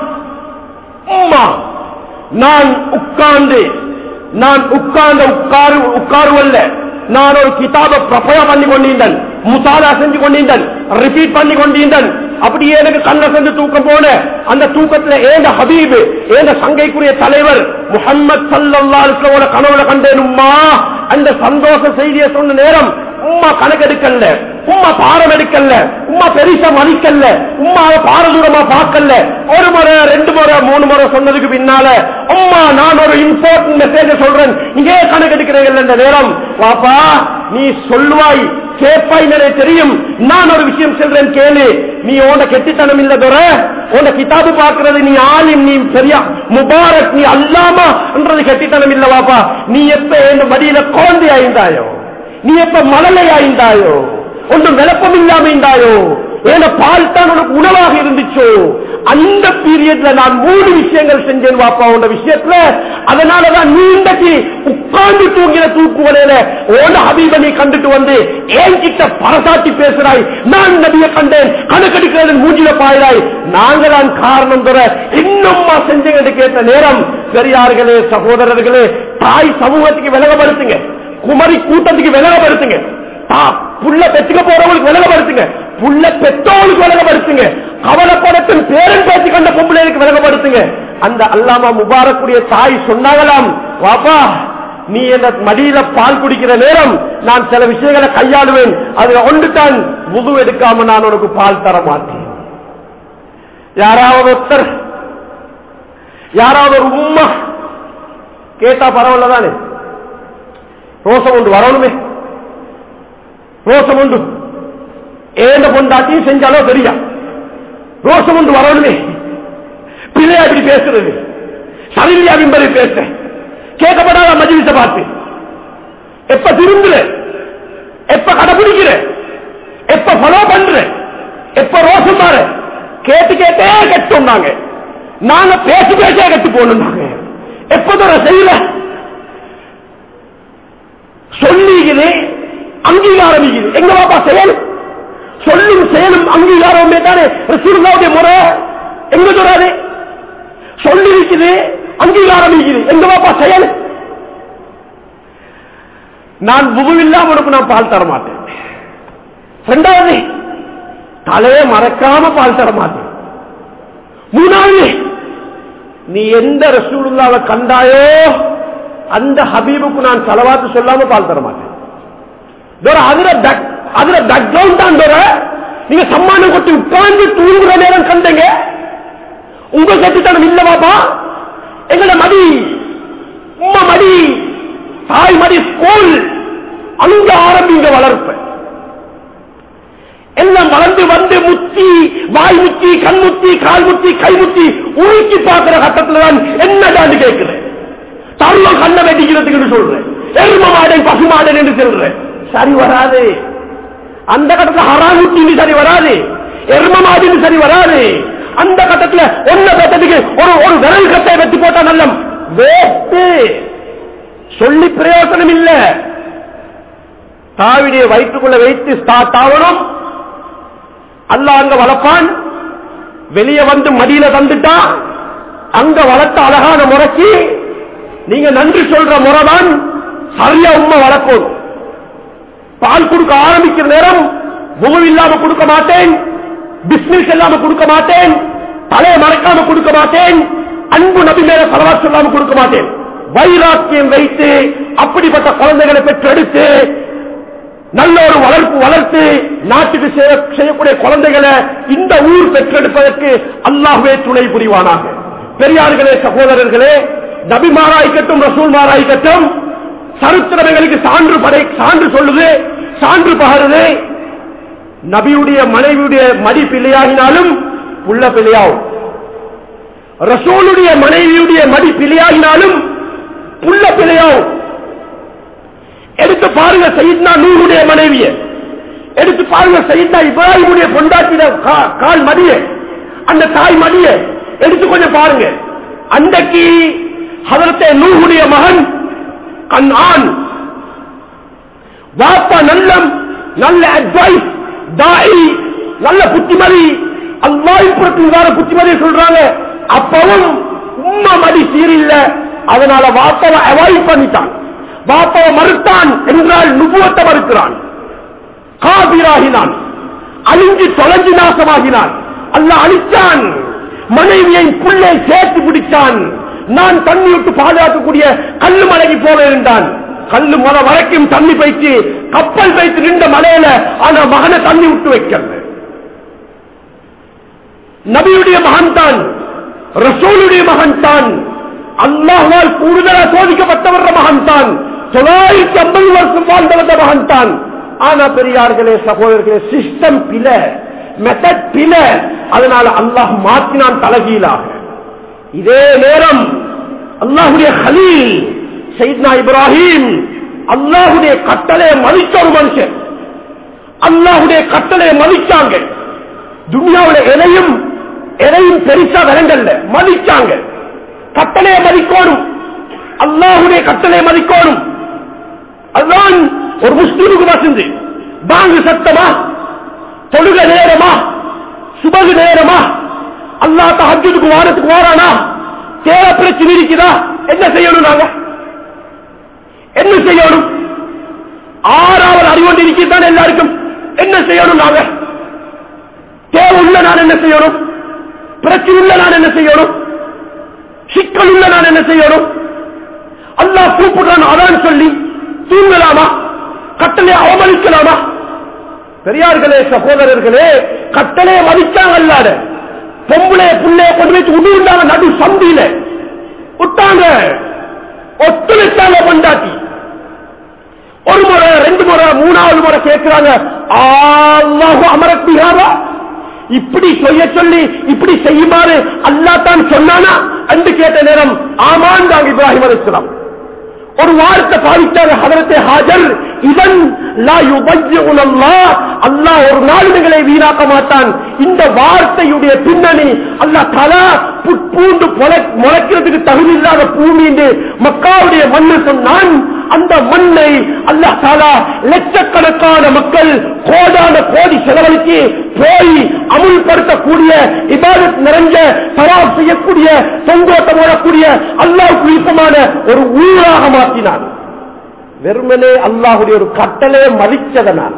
உம்மா நான் உட்கார்ந்து நான் உட்கார்ந்த உட்காரு உட்காருவல்ல நான் ஒரு கிதாப பிரபயா பண்ணி கொண்டிருந்தேன் முசாலா செஞ்சு கொண்டிருந்தேன் ரிப்பீட் பண்ணி கொண்டிருந்தேன் அப்படியே எனக்கு கண்ண சென்று தூக்கம் போன அந்த தூக்கத்துல ஏந்த ஹபீப் ஏந்த சங்கைக்குரிய தலைவர் முகம்மது சல்லல்லாஹு கனவுல கண்டேனும்மா அந்த சந்தோஷ செய்தியை சொன்ன நேரம் உம்மா கணக்கெடுக்கல உம்மா பாரம் எடுக்கல உம்மா பெருசா மதிக்கல உம்மா பாரதூரமா பார்க்கல ஒரு முறை ரெண்டு முறை மூணு முறை சொன்னதுக்கு பின்னால உம்மா நான் ஒரு இம்பார்ட்டன்ட் மெசேஜ் சொல்றேன் இங்கே கணக்கெடுக்கிறீர்கள் என்ற நேரம் வாப்பா நீ சொல்லுவாய் கேட்பாய் நிறைய தெரியும் நான் ஒரு விஷயம் சொல்றேன் கேளு நீ உன கெட்டித்தனம் இல்ல துற உன கிதாபு பார்க்கிறது நீ ஆலிம் நீ சரியா முபாரக் நீ அல்லாமா என்றது கெட்டித்தனம் இல்ல வாப்பா நீ எப்ப என் மடியில குழந்தை ஆயிருந்தாயோ நீ எப்ப மழலை ஆயிருந்தாயோ ஒன்றும் விளப்பம் இல்லாம இருந்தாயோ ஏன பால் தான் உனக்கு உணவாக இருந்துச்சோ அந்த பீரியட்ல நான் மூணு விஷயங்கள் செஞ்சேன் வாப்பா உண்ட விஷயத்துல அதனாலதான் நீ இன்றைக்கு உட்கார்ந்து தூங்கின தூக்குவலையில ஓன ஹபீப நீ கண்டுட்டு வந்து ஏன் கிட்ட பரசாட்டி பேசுறாய் நான் நபிய கண்டேன் கணக்கெடுக்கிறது மூஞ்சில பாயிராய் நாங்களான் காரணம் தர இன்னும்மா செஞ்சீங்க கேட்ட நேரம் பெரியார்களே சகோதரர்களே தாய் சமூகத்துக்கு விலகப்படுத்துங்க குமரி கூட்டத்துக்கு விலகப்படுத்துங்க புள்ள பெற்றுக்க போறவங்களுக்கு விலகப்படுத்துங்க புள்ள பெற்றோருக்கு விலகப்படுத்துங்க கவலைப்படத்தின் பேரன் பேச்சு கண்ட பொம்பளைக்கு விலகப்படுத்துங்க அந்த அல்லாமா முபாரக்குடைய தாய் சொன்னாங்களாம் வாப்பா நீ என்ன மடியில பால் குடிக்கிற நேரம் நான் சில விஷயங்களை கையாளுவேன் அதுல ஒன்று தான் முது எடுக்காம நான் உனக்கு பால் தர மாட்டேன் யாராவது ஒருத்தர் யாராவது ஒரு உம்மா கேட்டா பரவாயில்ல தானே ரோசம் உண்டு வரணுமே ரோசம் உண்டு ஏந்த பொண்டாட்டியும் செஞ்சாலோ தெரியா ரோசம் உண்டு வரணுமே பிள்ளையா இப்படி பேசுறது சரியா விம்பரை பேச கேட்கப்படாத மஜிலிச பார்த்து எப்ப திரும்புற எப்ப கடைபிடிக்கிற எப்ப ஃபாலோ பண்ற எப்ப ரோசம் மாற கேட்டு கேட்டே கெட்டோம்னாங்க நாங்க பேசி பேசே கெட்டு போனாங்க எப்ப செய்யல சொல்லிக்குது அங்கீகாரம் இருக்குது எங்க பாப்பா செயல் சொல்லும் செயலும் அங்கீகாரமே தானே ரசூலுல்லாவுடைய முறை எங்க சொல்றாரு சொல்லி இருக்குது அங்கீகாரம் இருக்குது எங்க பாப்பா செயல் நான் புகுவில்லாம உனக்கு நான் பால் தர மாட்டேன் ரெண்டாவது தலையை மறக்காம பால் தர மாட்டேன் மூணாவது நீ எந்த ரசூலுல்லாவை கண்டாயோ அந்த ஹபீபுக்கு நான் செலவாத்து சொல்லாம பால் தர மாட்டேன் அதுல அதுல பேக்ரவுண்ட் தான் தோற நீங்க சம்மானம் கொட்டி உட்கார்ந்து தூங்குற நேரம் கண்டங்க உங்க கட்டித்தனம் இல்ல பாப்பா எங்களை மடி உம்ம மடி தாய் மடி ஸ்கூல் அங்க ஆரம்பிங்க வளர்ப்ப எல்லாம் வளர்ந்து வந்து முத்தி வாய் முத்தி கண் முத்தி கால் முத்தி கை முத்தி உருக்கி பார்க்கிற கட்டத்துல தான் என்னடான்னு கேட்கிறேன் தருவம் கண்ணை வெட்டிக்கிறதுக்கு சொல்றேன் எரும மாடன் பசு மாடன் என்று சொல்றேன் சரி வராது அந்த கட்டத்தில் ஹராமுட்டி சரி வராது எரும மாடின்னு சரி வராது அந்த கட்டத்தில் ஒன்ன கட்டத்துக்கு ஒரு ஒரு விரல் கட்டை வெட்டி போட்டா நல்ல வேஸ்ட் சொல்லி பிரயோசனம் இல்ல தாவிடைய வயிற்றுக்குள்ள வைத்து ஸ்டார்ட் ஆகணும் அல்ல அங்க வளர்ப்பான் வெளியே வந்து மடியில தந்துட்டா அங்க வளர்த்த அழகான முறைக்கு நீங்க நன்றி சொல்ற முறைதான் சரியா உண்மை வளர்க்கும் பால் கொடுக்க ஆரம்பிக்கிற நேரம் முகம் இல்லாம கொடுக்க மாட்டேன் பிசினஸ் இல்லாம கொடுக்க மாட்டேன் தலையை மறைக்காம கொடுக்க மாட்டேன் அன்பு நபி மேல செலவா சொல்லாம கொடுக்க மாட்டேன் வைராக்கியம் வைத்து அப்படிப்பட்ட குழந்தைகளை பெற்றெடுத்து நல்ல ஒரு வளர்ப்பு வளர்த்து நாட்டுக்கு செய்ய- செய்யக்கூடிய குழந்தைகளை இந்த ஊர் பெற்றெடுப்பதற்கு அல்லாஹ்வே துணை புரிவானாக பெரியார்களே சகோதரர்களே நபிமாராய்க்கட்டும் ரசூல் மாராய்க்கட்டும் சரித்திரம் எங்களுக்கு சான்று படை சான்று சொல்லுது சான்று பகருது நபியுடைய மனைவியுடைய மடி பிள்ளையாகினாலும் புள்ள பிள்ளையாகும் ரசூலுடைய மனைவியுடைய மடி பிள்ளையாகினாலும் புள்ள பிள்ளையாகும் எடுத்து பாருங்க சையத்னா நூறுடைய மனைவிய எடுத்து பாருங்க சையத்னா இப்ராஹிமுடைய பொண்டாட்டின கா- கால் மடிய அந்த தாய் மடிய எடுத்து கொஞ்சம் பாருங்க அன்றைக்கு ஹதரத்தை நூறுடைய மகன் கண் ஆண் வாப்பா நல்ல நல்ல அட்வைஸ் தாய் நல்ல புத்திமதி அல்லாஹ்புறத்தின் புத்திமதி சொல்றாங்க அப்பவும் உம்மா மடி சீரில்ல அதனால வாப்பாவை அவாய்ட் பண்ணிட்டான் வாப்பாவை மறுத்தான் என்றால் நுபுவத்தை மறுக்கிறான் காபிராகினான் அழிஞ்சு தொலைஞ்சு நாசமாகினான் அல்லாஹ் அழித்தான் மனைவியை புள்ளை சேர்த்து பிடித்தான் நான் தண்ணி விட்டு பாதுகாக்கக்கூடிய கல்லு மலைக்கு போக இருந்தான் கல்லு மலை வரைக்கும் தண்ணி பயிற்சி கப்பல் வைத்து நின்ற மலையில ஆனா மகனை தண்ணி விட்டு வைக்கிறது நபியுடைய மகன் தான் ரசூலுடைய மகன் தான் அல்லாஹால் கூடுதலாக சோதிக்கப்பட்டவர் மகன் தான் தொள்ளாயிரத்தி ஐம்பது வருஷம் வாழ்ந்தவந்த மகன் தான் ஆனா பெரியார்களே சகோதரர்களே சிஸ்டம் பில மெத்தட் பில அதனால அல்லாஹ் மாற்றினான் தலகீழாக இதே நேரம் அல்லாஹுடைய ஹலீல் சைத்னா இப்ராஹிம் அல்லாஹுடைய கட்டளையை மதித்த ஒரு மனுஷன் அல்லாஹுடைய கட்டளையை மதிச்சாங்க துனியாவுல எதையும் எதையும் பெருசா விலங்கல்ல மதிச்சாங்க கட்டளையை மதிக்கோணும் அல்லாஹுடைய கட்டளையை மதிக்கோணும் அதுதான் ஒரு முஸ்லீமுக்கு வசந்து பாங்கு சத்தமா தொழுக நேரமா சுபகு நேரமா அல்லா தஹஜுக்கு வாரத்துக்கு வாரானா தேவை பிரச்சனை இருக்குதா என்ன செய்யணும் நாங்க என்ன செய்யணும் ஆறாவது அறிவொண்டு இருக்கிறதான் எல்லாருக்கும் என்ன செய்யணும் நாங்க தேவை உள்ள நான் என்ன செய்யணும் பிரச்சனை உள்ள நான் என்ன செய்யணும் சிக்கல் உள்ள நான் என்ன செய்யணும் அல்லாஹ் கூப்பிடுறான் அதான் சொல்லி தூங்கலாமா கட்டளை அவமதிக்கலாமா பெரியார்களே சகோதரர்களே கட்டளையை மதிச்சாங்க அல்லாத பொம்பளை புள்ளைய கொண்டு வச்சு உடுந்தாங்க நடு சந்தியில விட்டாங்க ஒத்துழைச்சாங்க கொண்டாட்டி ஒரு முறை ரெண்டு முறை மூணாவது முறை கேட்கிறாங்க அல்லாஹு அமரத்தியாரா இப்படி செய்ய சொல்லி இப்படி செய்யுமாறு அல்லா தான் சொன்னானா என்று கேட்ட நேரம் ஆமான் தாங்க இப்ராஹிம் அலிஸ்லாம் ஒரு வார்த்தை பாதித்தாங்க ஹதரத்தை ஹாஜர் இதன் லா யுபய்யுன அல்லாஹ் அல்லாஹ் ஒரு நாளினங்களை வீணாக்க மாட்டான் இந்த வார்த்தையுடைய பின்னணி அல்லாஹ் தலா புட்பூண்டு பொல- முளைக்கிறதுக்கு தகுதி இல்லாத பூமி என்று மக்காவுடைய மண்ணு சொன்னான் அந்த மண்ணை அல்லாஹ் தாலா லட்சக்கணக்கான மக்கள் கோடான கோடி செலவழித்து போய் அமுல்படுத்தக்கூடிய இபாதத் நிறைஞ்ச சவால் செய்யக்கூடிய தொங்கோட்டம் ஓடக்கூடிய அல்லாஹ்வுக்கு விருப்பமான ஒரு ஊராக மாற்றினான் வெறுமனே அல்லாஹுடைய ஒரு கட்டளையை மதிச்சதனால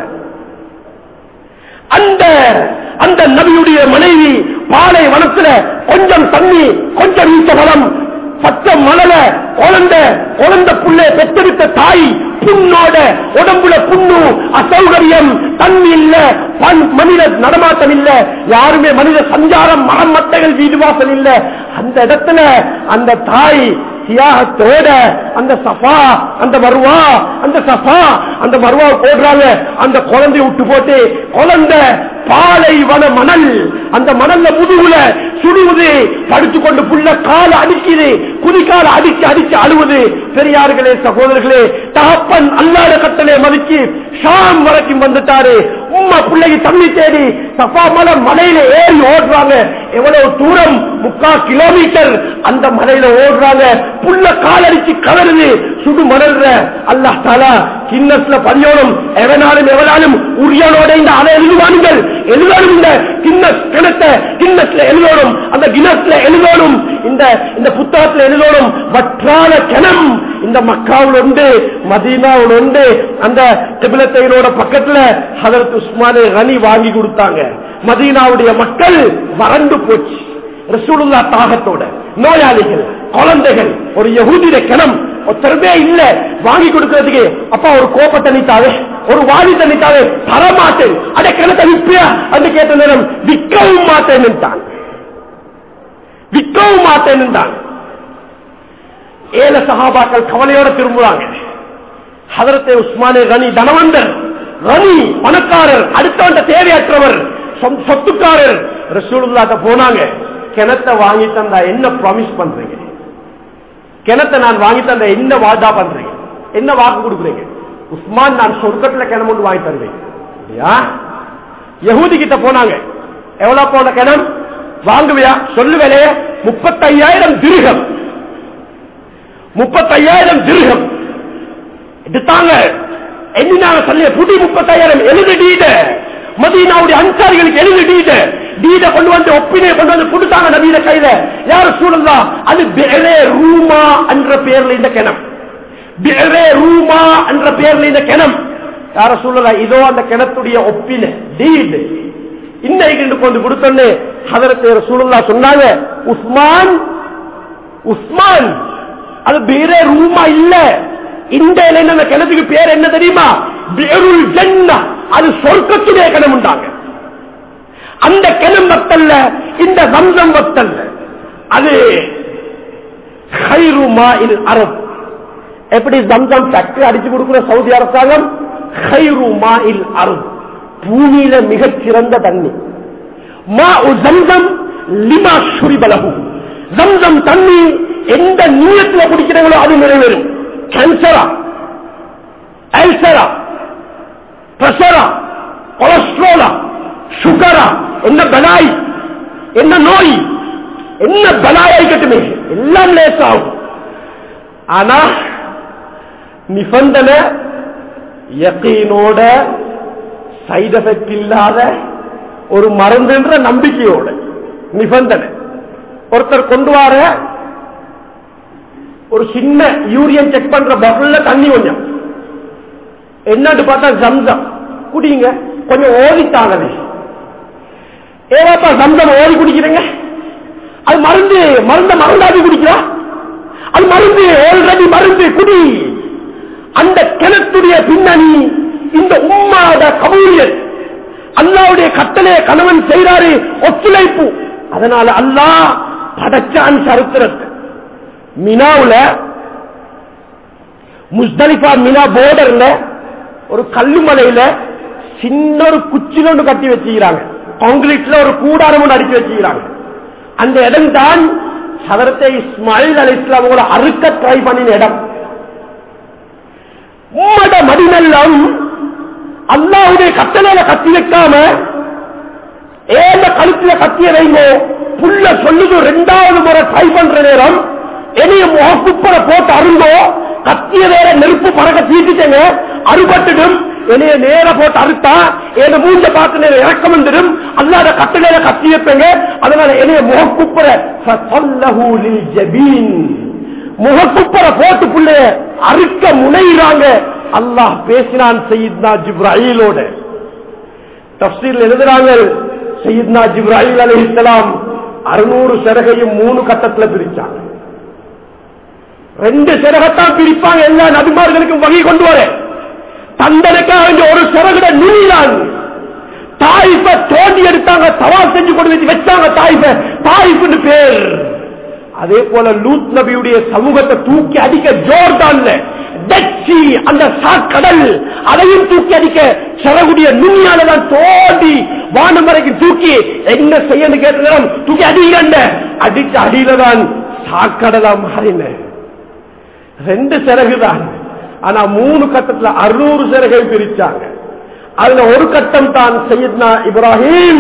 அந்த அந்த நபியுடைய மனைவி பாலை வனத்துல கொஞ்சம் தண்ணி கொஞ்சம் ஈட்ட வளம் பச்சை மணல குழந்தை குழந்தை புள்ள பெற்றெடுத்த தாய் புண்ணோட உடம்புல புண்ணு அசௌகரியம் தண்ணி இல்ல பண் மனித நடமாட்டம் இல்ல யாருமே மனித சஞ்சாரம் மரமட்டைகள் வீடு வாசல் இல்ல அந்த இடத்துல அந்த தாய் தியாகத்தோட அந்த சஃபா அந்த மருவா அந்த சஃபா அந்த மருவா போடுறாங்க அந்த குழந்தை விட்டு போட்டு குழந்தை பாலைவன மணல் அந்த மணல்ல முதுகுல சுடுவது படுத்து கொண்டு புள்ள கால அடிக்குது குதிக்கால அடிச்சு அடிச்சு அழுவது பெரியார்களே சகோதரர்களே தகப்பன் அல்லாத கட்டளை மதிச்சு ஷாம் வரைக்கும் வந்துட்டாரு உம்மா பிள்ளைக்கு தண்ணி தேடி சஃபா மலை மலையில ஏறி ஓடுறாங்க எவ்வளவு தூரம் முக்கா கிலோமீட்டர் அந்த மலையில ஓடுறாங்க புள்ள காலடிச்சு கவருது சுடு மணல்ற அல்லாஹ் தாலா கிண்ணஸ்ல பதியோனும் எவனாலும் எவனாலும் உரியனோட இந்த அலை எழுதுவானுங்கள் எழுதணும் இந்த கிண்ணஸ் கிணத்தை கிண்ணஸ்ல எழுதணும் அந்த கிணஸ்ல எழுதணும் இந்த இந்த புத்தகத்துல எழுதணும் வற்றாத கிணம் இந்த மக்காவில் உண்டு மதீனாவில் உண்டு அந்த திபிலத்தைனோட பக்கத்துல ஹதரத் உஸ்மானே கனி வாங்கி கொடுத்தாங்க மதீனாவுடைய மக்கள் வறண்டு போச்சு ரசூலுல்லா தாகத்தோட நோயாளிகள் குழந்தைகள் ஒரு யகுதிய கிணம் ஒருத்தருமே இல்ல வாங்கி கொடுக்கறதுக்கு அப்பா ஒரு கோப்ப தண்ணித்தாவே ஒரு வாதி தண்ணித்தாவே தரமாட்டேன் அட கிணத்தை விற்பியா என்று கேட்ட நேரம் விற்கவும் மாட்டேன் விற்கவும் மாட்டேன் ஏழ சகாபாக்கள் கவலையோட திரும்புறாங்க ஹதரத்தை உஸ்மானே கனி தனவந்தர் ரவி பணக்காரர் அடுத்தவண்ட தேவையற்றவர் சொ- சொத்துக்காரர் ரசூலுல்லாட்ட போனாங்க கிணத்தை வாங்கி தந்தா என்ன ப்ராமிஸ் பண்றீங்க கிணத்தை நான் வாங்கி தந்த என்ன வாதா பண்றீங்க என்ன வாக்கு கொடுக்குறீங்க உஸ்மான் நான் சொர்க்கத்துல கிணம் ஒன்று வாங்கி தருவேன் இல்லையா யகூதி கிட்ட போனாங்க எவ்வளவு போன கிணம் வாங்குவியா சொல்லு விலைய முப்பத்தையாயிரம் திருகம் முப்பத்தையாயிரம் திருகம் எடுத்தாங்க எண்ணினாங்க சொல்லிய புடி முப்பத்தாயிரம் எழுது டீட மதீனாவுடைய அன்சாரிகளுக்கு எழுது டீட டீட கொண்டு வந்து ஒப்பினை கொண்டு வந்து கொடுத்தாங்க நவீன கையில யாரு சூழல்லா அது பெரே ரூமா என்ற பெயர்ல இந்த கிணம் பெரே ரூமா என்ற பெயர்ல இந்த கிணம் யார சூழலா இதோ அந்த கிணத்துடைய ஒப்பின டீடு இன்னைக்கு கொண்டு கொடுத்தோன்னு ஹதரத்தை சூழல்லா சொன்னாங்க உஸ்மான் உஸ்மான் அது பேரே ரூமா இல்ல இந்த இலையில அந்த கிணத்துக்கு பேர் என்ன தெரியுமா பேருள் ஜன்னா அது சொர்க்கத்துடைய கிணம் உண்டாங்க அந்த கிணம் வத்தல்ல இந்த சம்சம் வத்தல்ல அது ஹைருமா இல் அரப் எப்படி சம்சம் ஃபேக்டரி அடிச்சு கொடுக்கிற சவுதி அரசாங்கம் ஹைருமா இல் அரப் பூமியில மிகச் சிறந்த தண்ணி மா ஜம்சம் லிமா சுரிபலகு ஜம்சம் தண்ணி எந்த நீளத்தில் குடிக்கிறீங்களோ அது நிறைவேறும் கேன்சரா அல்சரா பிரஷரா கொலஸ்ட்ரோலா சுகரா என்ன பலாய் என்ன நோய் என்ன பலாயாய்க்கட்டுமே எல்லாம் லேசாகும் ஆனா நிபந்தனை யக்கீனோட சைடு எஃபெக்ட் இல்லாத ஒரு மருந்துன்ற நம்பிக்கையோட நிபந்தனை ஒருத்தர் கொண்டு வர ஒரு சின்ன யூரியன் செக் பண்ற பஃபல்ல தண்ணி கொஞ்சம் என்னன்னு பார்த்தா ஜம்சம் குடிங்க கொஞ்சம் ஓதித்தாங்கது ஏவாப்பா ஜம்சம் ஓதி குடிக்கிறீங்க அது மருந்து மருந்த மருந்தாதி குடிக்கிறா அது மருந்து ஆல்ரெடி மருந்து குடி அந்த கிணத்துடைய பின்னணி இந்த உம்மாட கபூலியல் அல்லாவுடைய கட்டளைய கணவன் செய்றாரு ஒத்துழைப்பு அதனால அல்லாஹ் படைச்சான் சரித்திரத்தை மினாவுல முஸ்தலிஃபா மினா போர்டர்ல ஒரு கல்லுமலையில சின்ன ஒரு குச்சில ஒன்று கட்டி வச்சுக்கிறாங்க காங்கிரீட்ல ஒரு கூடாரம் ஒன்று அடிச்சு வச்சுக்கிறாங்க அந்த இடம் தான் சதரத்தை இஸ்மாயில் அலி இஸ்லாம் கூட அறுக்க ட்ரை பண்ணின இடம் உம்மட மடிநல்லம் அல்லாவுடைய கட்டளையில கத்தி வைக்காம ஏந்த கழுத்துல கத்திய வைங்கோ புள்ள சொல்லுது ரெண்டாவது முறை ட்ரை பண்ற நேரம் என்னைய முகக்குப்பட போட்டு அருந்தோ கத்திய வேற நெருப்பு பறக்க தீட்டுட்டேங்க அறுபட்டுடும் என்னைய நேர போட்டு அறுத்தா என்ன மூஞ்ச பார்த்து நேரம் இறக்கம் வந்துடும் அல்லாத கட்டுல கத்தி வைப்பேங்க அதனால என்னைய முகக்குப்புற முகக்குப்புற போட்டு புள்ளைய அறுக்க முனைகிறாங்க அல்லாஹ் பேசினான் சையத்னா ஜிப்ராயிலோட தப்சீல் எழுதுறாங்க சையத்னா ஜிப்ராயில் அலி இஸ்லாம் அறுநூறு சிறகையும் மூணு கட்டத்துல பிரிச்சாங்க ரெண்டு சிறகத்தான் பிரிப்பாங்க எல்லா நபிமார்களுக்கும் வகை கொண்டு வர தந்தனுக்காக வேண்டிய ஒரு சிறகுட நுனிதான் தாய்ப்ப தோண்டி எடுத்தாங்க தவா செஞ்சு கொண்டு வச்சு வச்சாங்க தாய்ப்ப தாய்ப்புன்னு பேர் அதே போல லூத் நபியுடைய சமூகத்தை தூக்கி அடிக்க ஜோர்டான்ல டச்சி அந்த சாக்கடல் அதையும் தூக்கி அடிக்க சிறகுடைய நுண்ணியால தான் தோண்டி வானம் வரைக்கும் தூக்கி என்ன செய்யணும் கேட்ட தூக்கி அடிக்கண்ட அடிச்ச அடியில தான் சாக்கடலா மாறின ரெண்டு சிறகு தான் ஆனா மூணு கட்டத்துல அறுநூறு சிறகை பிரிச்சாங்க அதுல ஒரு கட்டம் தான் சையத்னா இப்ராஹிம்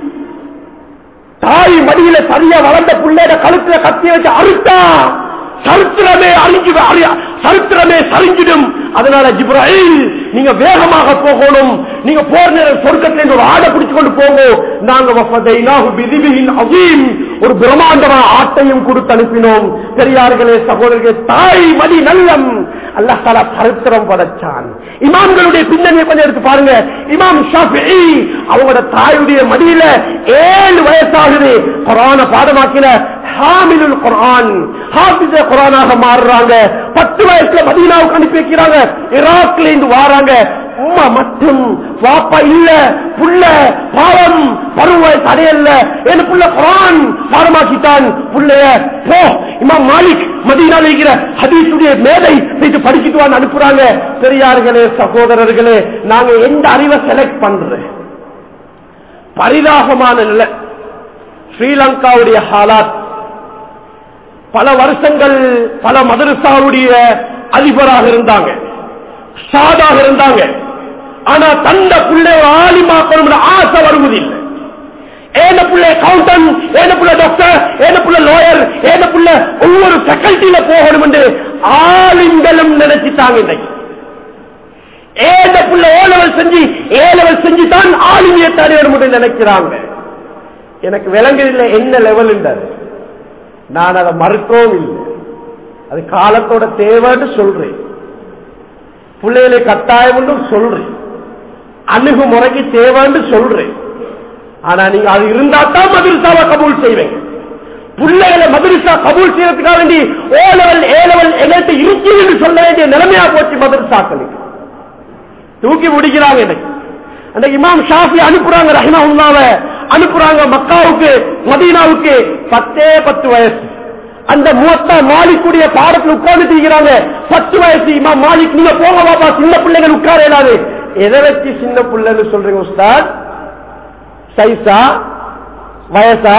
தாய் மடியில சரியா வளர்ந்த பிள்ளைட கழுத்துல கத்தி வச்சு அறுத்தா சரித்திரமே அழிஞ்சு அறி- சரித்திரமே சரிஞ்சிடும் அதனால ஜிப்ராஹிம் நீங்க வேகமாக போகணும் நீங்க போர் நேரம் சொர்க்கத்தில் ஒரு ஆடை பிடிச்சு கொண்டு போங்க நாங்க வஃபதைனாஹு பிதிபிஹின் அஸீம். ஒரு பிரம்மாண்டமான ஆட்டையும் கொடுத்து அனுப்பினோம் பெரியார்களே சகோதரர்களே தாய் மடி நல்லம் அல்லாஹ் தாலா சரித்திரம் படைச்சான் இமாம்களுடைய பின்னணியை கொஞ்சம் எடுத்து பாருங்க இமாம் ஷாஃபிஈ அவங்களோட தாயுடைய மடியில ஏழு வயசாகுது குரான பாடமாக்கின ஹாமிலுல் குரான் ஹாபிஸ குரானாக மாறுறாங்க பத்து வயசுல மதீனாவுக்கு அனுப்பி வைக்கிறாங்க ஈராக்ல இருந்து வாராங்க உம்மா மட்டும் வாப்பா இல்ல புள்ள பாவம் பருவ தடையல்ல என் புள்ள குரான் பாடமாக்கிட்டான் புள்ளைய போ இமாம் மாலிக் மதியனால் இருக்கிற ஹதீசுடைய மேதை போயிட்டு படிச்சுட்டு வான்னு அனுப்புறாங்க பெரியார்களே சகோதரர்களே நாங்க எந்த அறிவை செலக்ட் பண்றேன் பரிதாபமான நிலை ஸ்ரீலங்காவுடைய ஹாலாத் பல வருஷங்கள் பல மதரசாவுடைய அதிபராக இருந்தாங்க சாதாக இருந்தாங்க ஆனா தந்த பிள்ளை ஒரு ஆலிமாக்கணும் ஆசை வருவதில்லை ஏன புள்ள அக்கௌண்டன்ட் ஏன புள்ள டாக்டர் ஏன புள்ள லாயர் ஏன புள்ள ஒவ்வொரு ஃபேக்கல்ட்டியில போகணும் என்று ஆளுங்களும் நினைச்சிட்டாங்க இன்னைக்கு ஏன புள்ள ஏ லெவல் செஞ்சு ஏ லெவல் செஞ்சு தான் ஆளுமையை தடையிடும் என்று நினைக்கிறாங்க எனக்கு விளங்குதில்லை என்ன லெவல் நான் அதை மறுக்கவும் இல்லை அது காலத்தோட தேவைன்னு சொல்றேன் பிள்ளைகளை கட்டாயம் சொல்றேன் அணுகுமுறைக்கு தேவைன்னு சொல்றேன் ஆனா நீங்க அது இருந்தா தான் மதுரசாவை கபூல் செய்வீங்க பிள்ளைகளை மதுரசா கபூல் செய்யறதுக்காக வேண்டி ஓ லெவல் ஏ லெவல் எங்கிட்ட இருக்கு என்று சொல்ல வேண்டிய நிலைமையா போச்சு மதுரசாக்களுக்கு தூக்கி முடிக்கிறாங்க எனக்கு அந்த இமாம் ஷாஃபி அனுப்புறாங்க ரஹிமா உல்லாவை அனுப்புறாங்க மக்காவுக்கு மதீனாவுக்கு பத்தே பத்து வயசு அந்த மூத்தா மாலிக்குடைய பாடத்தில் உட்கார்ந்து இருக்கிறாங்க பத்து வயசு இமாம் மாலிக் நீங்க போங்க பாப்பா சின்ன பிள்ளைகள் உட்கார இயலாது எதை வச்சு சின்ன பிள்ளைன்னு சொல்றீங்க உஸ்தாத் சைஸா வயசா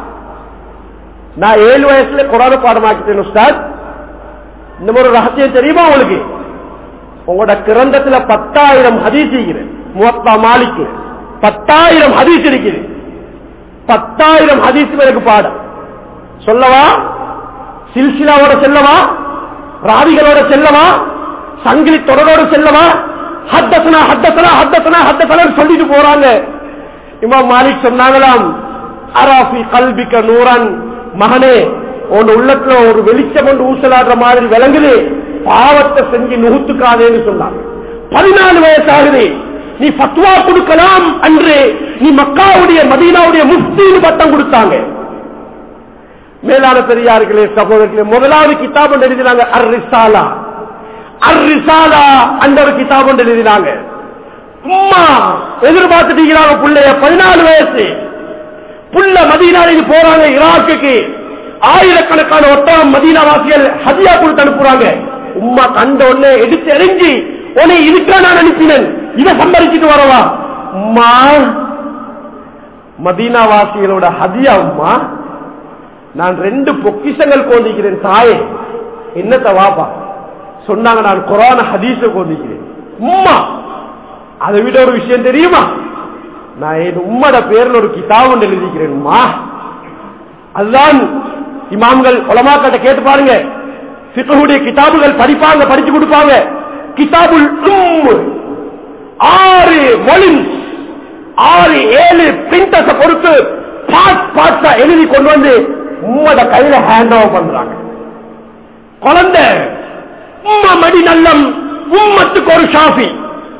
நான் ஏழு வயசுல குரான பாடமாக்கிட்டேன் உஸ்தாத் இந்த ஒரு ரகசியம் தெரியுமா உங்களுக்கு உங்களோட கிரந்தத்துல பத்தாயிரம் ஹதீஸ் இருக்கிறேன் மூத்தா மாலிக்கு பத்தாயிரம் ஹதீஸ் இருக்குது பத்தாயிரம் ஹதீஸ் எனக்கு பாடம் சொல்லவா சில்சிலாவோட செல்லவா ராவிகளோட செல்லவா சங்கிலி தொடரோடு செல்லவா ஹத்தசனா ஹத்தசனா ஹத்தசனா ஹத்தசனா சொல்லிட்டு போறாங்க இமாம் மாலிக் சொன்னாங்களாம் அராஃபி கல்பிக்க நூரன் மகனே உன் உள்ளத்துல ஒரு வெளிச்சம் கொண்டு ஊசலாடுற மாதிரி விளங்குது பாவத்தை செஞ்சு நுகுத்துக்காதேன்னு சொன்னாங்க பதினாலு வயசாகுது நீ பத்வா கொடுக்கலாம் அன்று நீ மக்காவுடைய மதீனாவுடைய முஃப்தின்னு பட்டம் கொடுத்தாங்க மேலான பெரியார்களே சகோதரர்களே முதலாவது கிதாப் ஒன்று எழுதினாங்க அர் ரிசாலா அர் ரிசாலா அந்த ஒரு கிதாப் ஒன்று எழுதினாங்க உம்மா எதிர்பார்த்துட்டீங்கிறாங்க புள்ளைய பதினாலு வயசு புள்ள மதீனாவுக்கு போறாங்க ஈராக்குக்கு ஆயிரக்கணக்கான ஒட்டகம் மதீனாவாசிகள் ஹதியா கொடுத்து அனுப்புறாங்க உம்மா கண்ட உடனே எடுத்து எரிஞ்சு உன்னை இதுக்கா நான் அனுப்பினேன் இதை சம்பரிச்சுட்டு வரவா உம்மா மதீனாவாசிகளோட ஹதியா உம்மா நான் ரெண்டு பொக்கிஷங்கள் கோந்திக்கிறேன் தாயே என்னத்த வாப்பா சொன்னாங்க நான் குரான ஹதீஸ கோந்திக்கிறேன் உம்மா அதை விட ஒரு விஷயம் தெரியுமா நான் என் உம்மட பேர்ல ஒரு கிதாப் ஒன்று எழுதிக்கிறேன் உம்மா அதுதான் இமாம்கள் உலமாக்கிட்ட கேட்டு பாருங்க சித்தனுடைய கிதாபுகள் படிப்பாங்க படிச்சு கொடுப்பாங்க கிதாபுல் உம் ஆறு வொலிம்ஸ் ஆறு ஏழு பிரிண்டர்ஸ பொறுத்து பார்ட் பார்ட்ஸா எழுதி கொண்டு வந்து உம்மட கையில ஹேண்ட் ஓவர் பண்றாங்க குழந்தை உம்ம மடி நல்லம் உம்மத்துக்கு ஒரு ஷாஃபி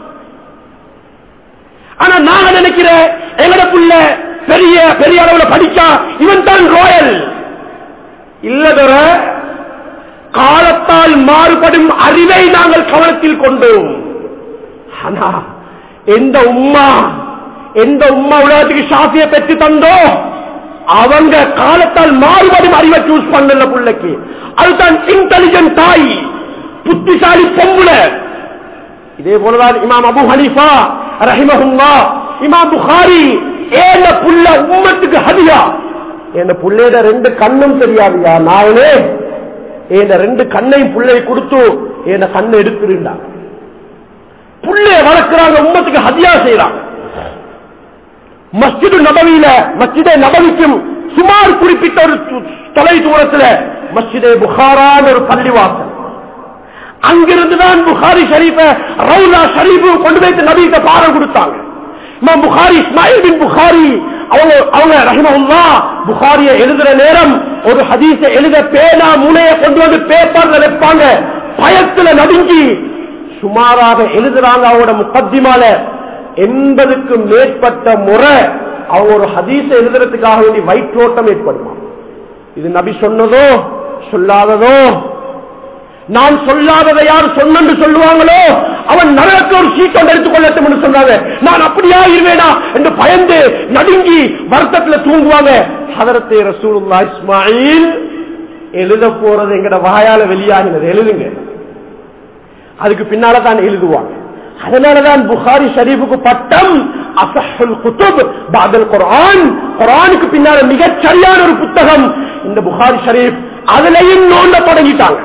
ஆனா நாங்க நினைக்கிற எங்கட புள்ள பெரிய பெரிய அளவுல படிச்சா இவன் தான் ரோயல் இல்லதொர காலத்தால் மாறுபடும் அறிவை நாங்கள் கவனத்தில் கொண்டோம் ஆனா எந்த உம்மா எந்த உம்மா உலகத்துக்கு ஷாஃபியை பெற்று தந்தோ அவங்க காலத்தால் மாறுபடும் அறிவை சூஸ் பண்ணல பிள்ளைக்கு அதுதான் இன்டெலிஜென்ட் தாய் புத்திசாலி பொம்புல இதே போலதான் இமாம் அபு ஹனீஃபா ரஹிமஹுல்லா இமாம் புகாரி ஏன புள்ள உம்மத்துக்கு ஹதியா என் புள்ளையோட ரெண்டு கண்ணும் தெரியாதுயா நாயனே என் ரெண்டு கண்ணையும் புள்ளையை கொடுத்து என் கண்ணை எடுத்துருந்தாங்க புள்ளைய வளர்க்கிறாங்க உம்மத்துக்கு ஹதியா செய்யறாங்க மஸ்ஜிது நபவியில மஸ்ஜிதே நபவிக்கும் சுமார் குறிப்பிட்ட ஒரு தொலை தூரத்துல மஸ்ஜிதே புகாரான ஒரு பள்ளிவாசல் அங்கிருந்துதான் புகாரி ஷரீஃப ரவுலா ஷரீஃபு கொண்டு வைத்து நபிகிட்ட பாடம் கொடுத்தாங்க இமாம் புகாரி இஸ்மாயில் பின் புகாரி அவங்க அவங்க ரஹிமஹுல்லா புகாரிய எழுதுற நேரம் ஒரு ஹதீஸ எழுத பேனா முனைய கொண்டு வந்து பேப்பர்ல வைப்பாங்க பயத்துல நடுங்கி சுமாராக எழுதுறாங்க அவங்களோட முப்பத்திமால எண்பதுக்கும் மேற்பட்ட முறை அவங்க ஒரு ஹதீஸ எழுதுறதுக்காக வேண்டி வயிற்றோட்டம் ஏற்படுமா இது நபி சொன்னதோ சொல்லாததோ நான் சொல்லாததை யார் சொன்னு சொல்லுவாங்களோ அவன் நரகத்தை ஒரு சீட்டோடு எடுத்துக் கொள்ளட்டும் என்று சொன்னாங்க நான் அப்படியா இருவேனா என்று பயந்து நடுங்கி வருத்தத்துல தூங்குவாங்க ஹதரத்தை ரசூலுல்லா இஸ்மாயில் எழுத போறது எங்கட வாயால வெளியாகினது எழுதுங்க அதுக்கு பின்னாலதான் எழுதுவாங்க அதனாலதான் புகாரி ஷரீஃபுக்கு பட்டம் அசஹுல் குத்துப் பாதல் குர்ஆன் குர்ஆனுக்கு பின்னால மிகச் சரியான ஒரு புத்தகம் இந்த புகாரி ஷரீஃப் அதுலயும் நோண்ட தொடங்கிட்டாங்க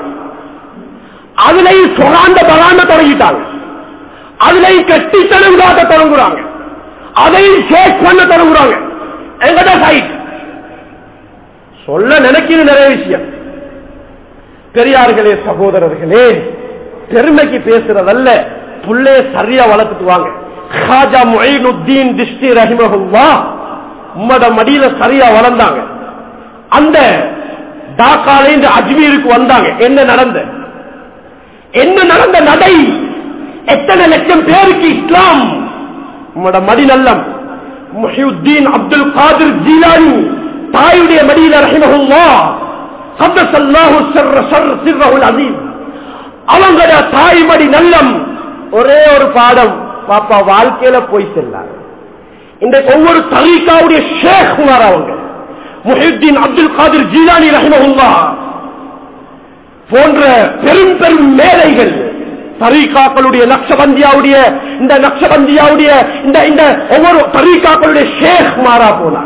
அதுலயும் சொராண்ட பலாண்ட தொடங்கிட்டாங்க அதுலயும் கட்டித்தனம் காட்ட தொடங்குறாங்க அதையும் ஷேக் பண்ண தொடங்குறாங்க எங்கட சைட் சொல்ல நினைக்கிறது நிறைய விஷயம் பெரியார்களே சகோதரர்களே பெருமைக்கு பேசுறதல்ல புள்ளைய சரியா வளர்த்துட்டு வாங்க ஹாஜா மொயினுத்தீன் திஷ்டி ரஹிமகுல்லா உம்மட மடியில சரியா வளர்ந்தாங்க அந்த டாக்கால இருந்து அஜ்மீருக்கு வந்தாங்க என்ன நடந்த என்ன நடந்த நடை எத்தனை லட்சம் பேருக்கு இஸ்லாம் உம்மட மடி நல்லம் முஹியுத்தீன் அப்துல் காதிர் ஜீலானி தாயுடைய மடியில ரஹிமகுல்லா கத்தசல்லாஹு சர்ர சர் சிர்ரஹுல் அசீம் அவங்களோட தாய்மடி நல்லம் ஒரே ஒரு பாடம் பாப்பா வாழ்க்கையில போய் செல்லாங்க இந்த ஒவ்வொரு தரீக்காவுடைய ஷேக் அவங்க முஹியுத்தீன் அப்துல் காதிர் ஜீலானி ரஹிமகுல்லா போன்ற பெரும் பெரும் மேலைகள் தரீகாக்களுடைய நக்ஷபந்தியாவுடைய இந்த நக்ஷபந்தியாவுடைய இந்த இந்த ஒவ்வொரு தரீகாக்களுடைய ஷேக் மாறா போனாங்க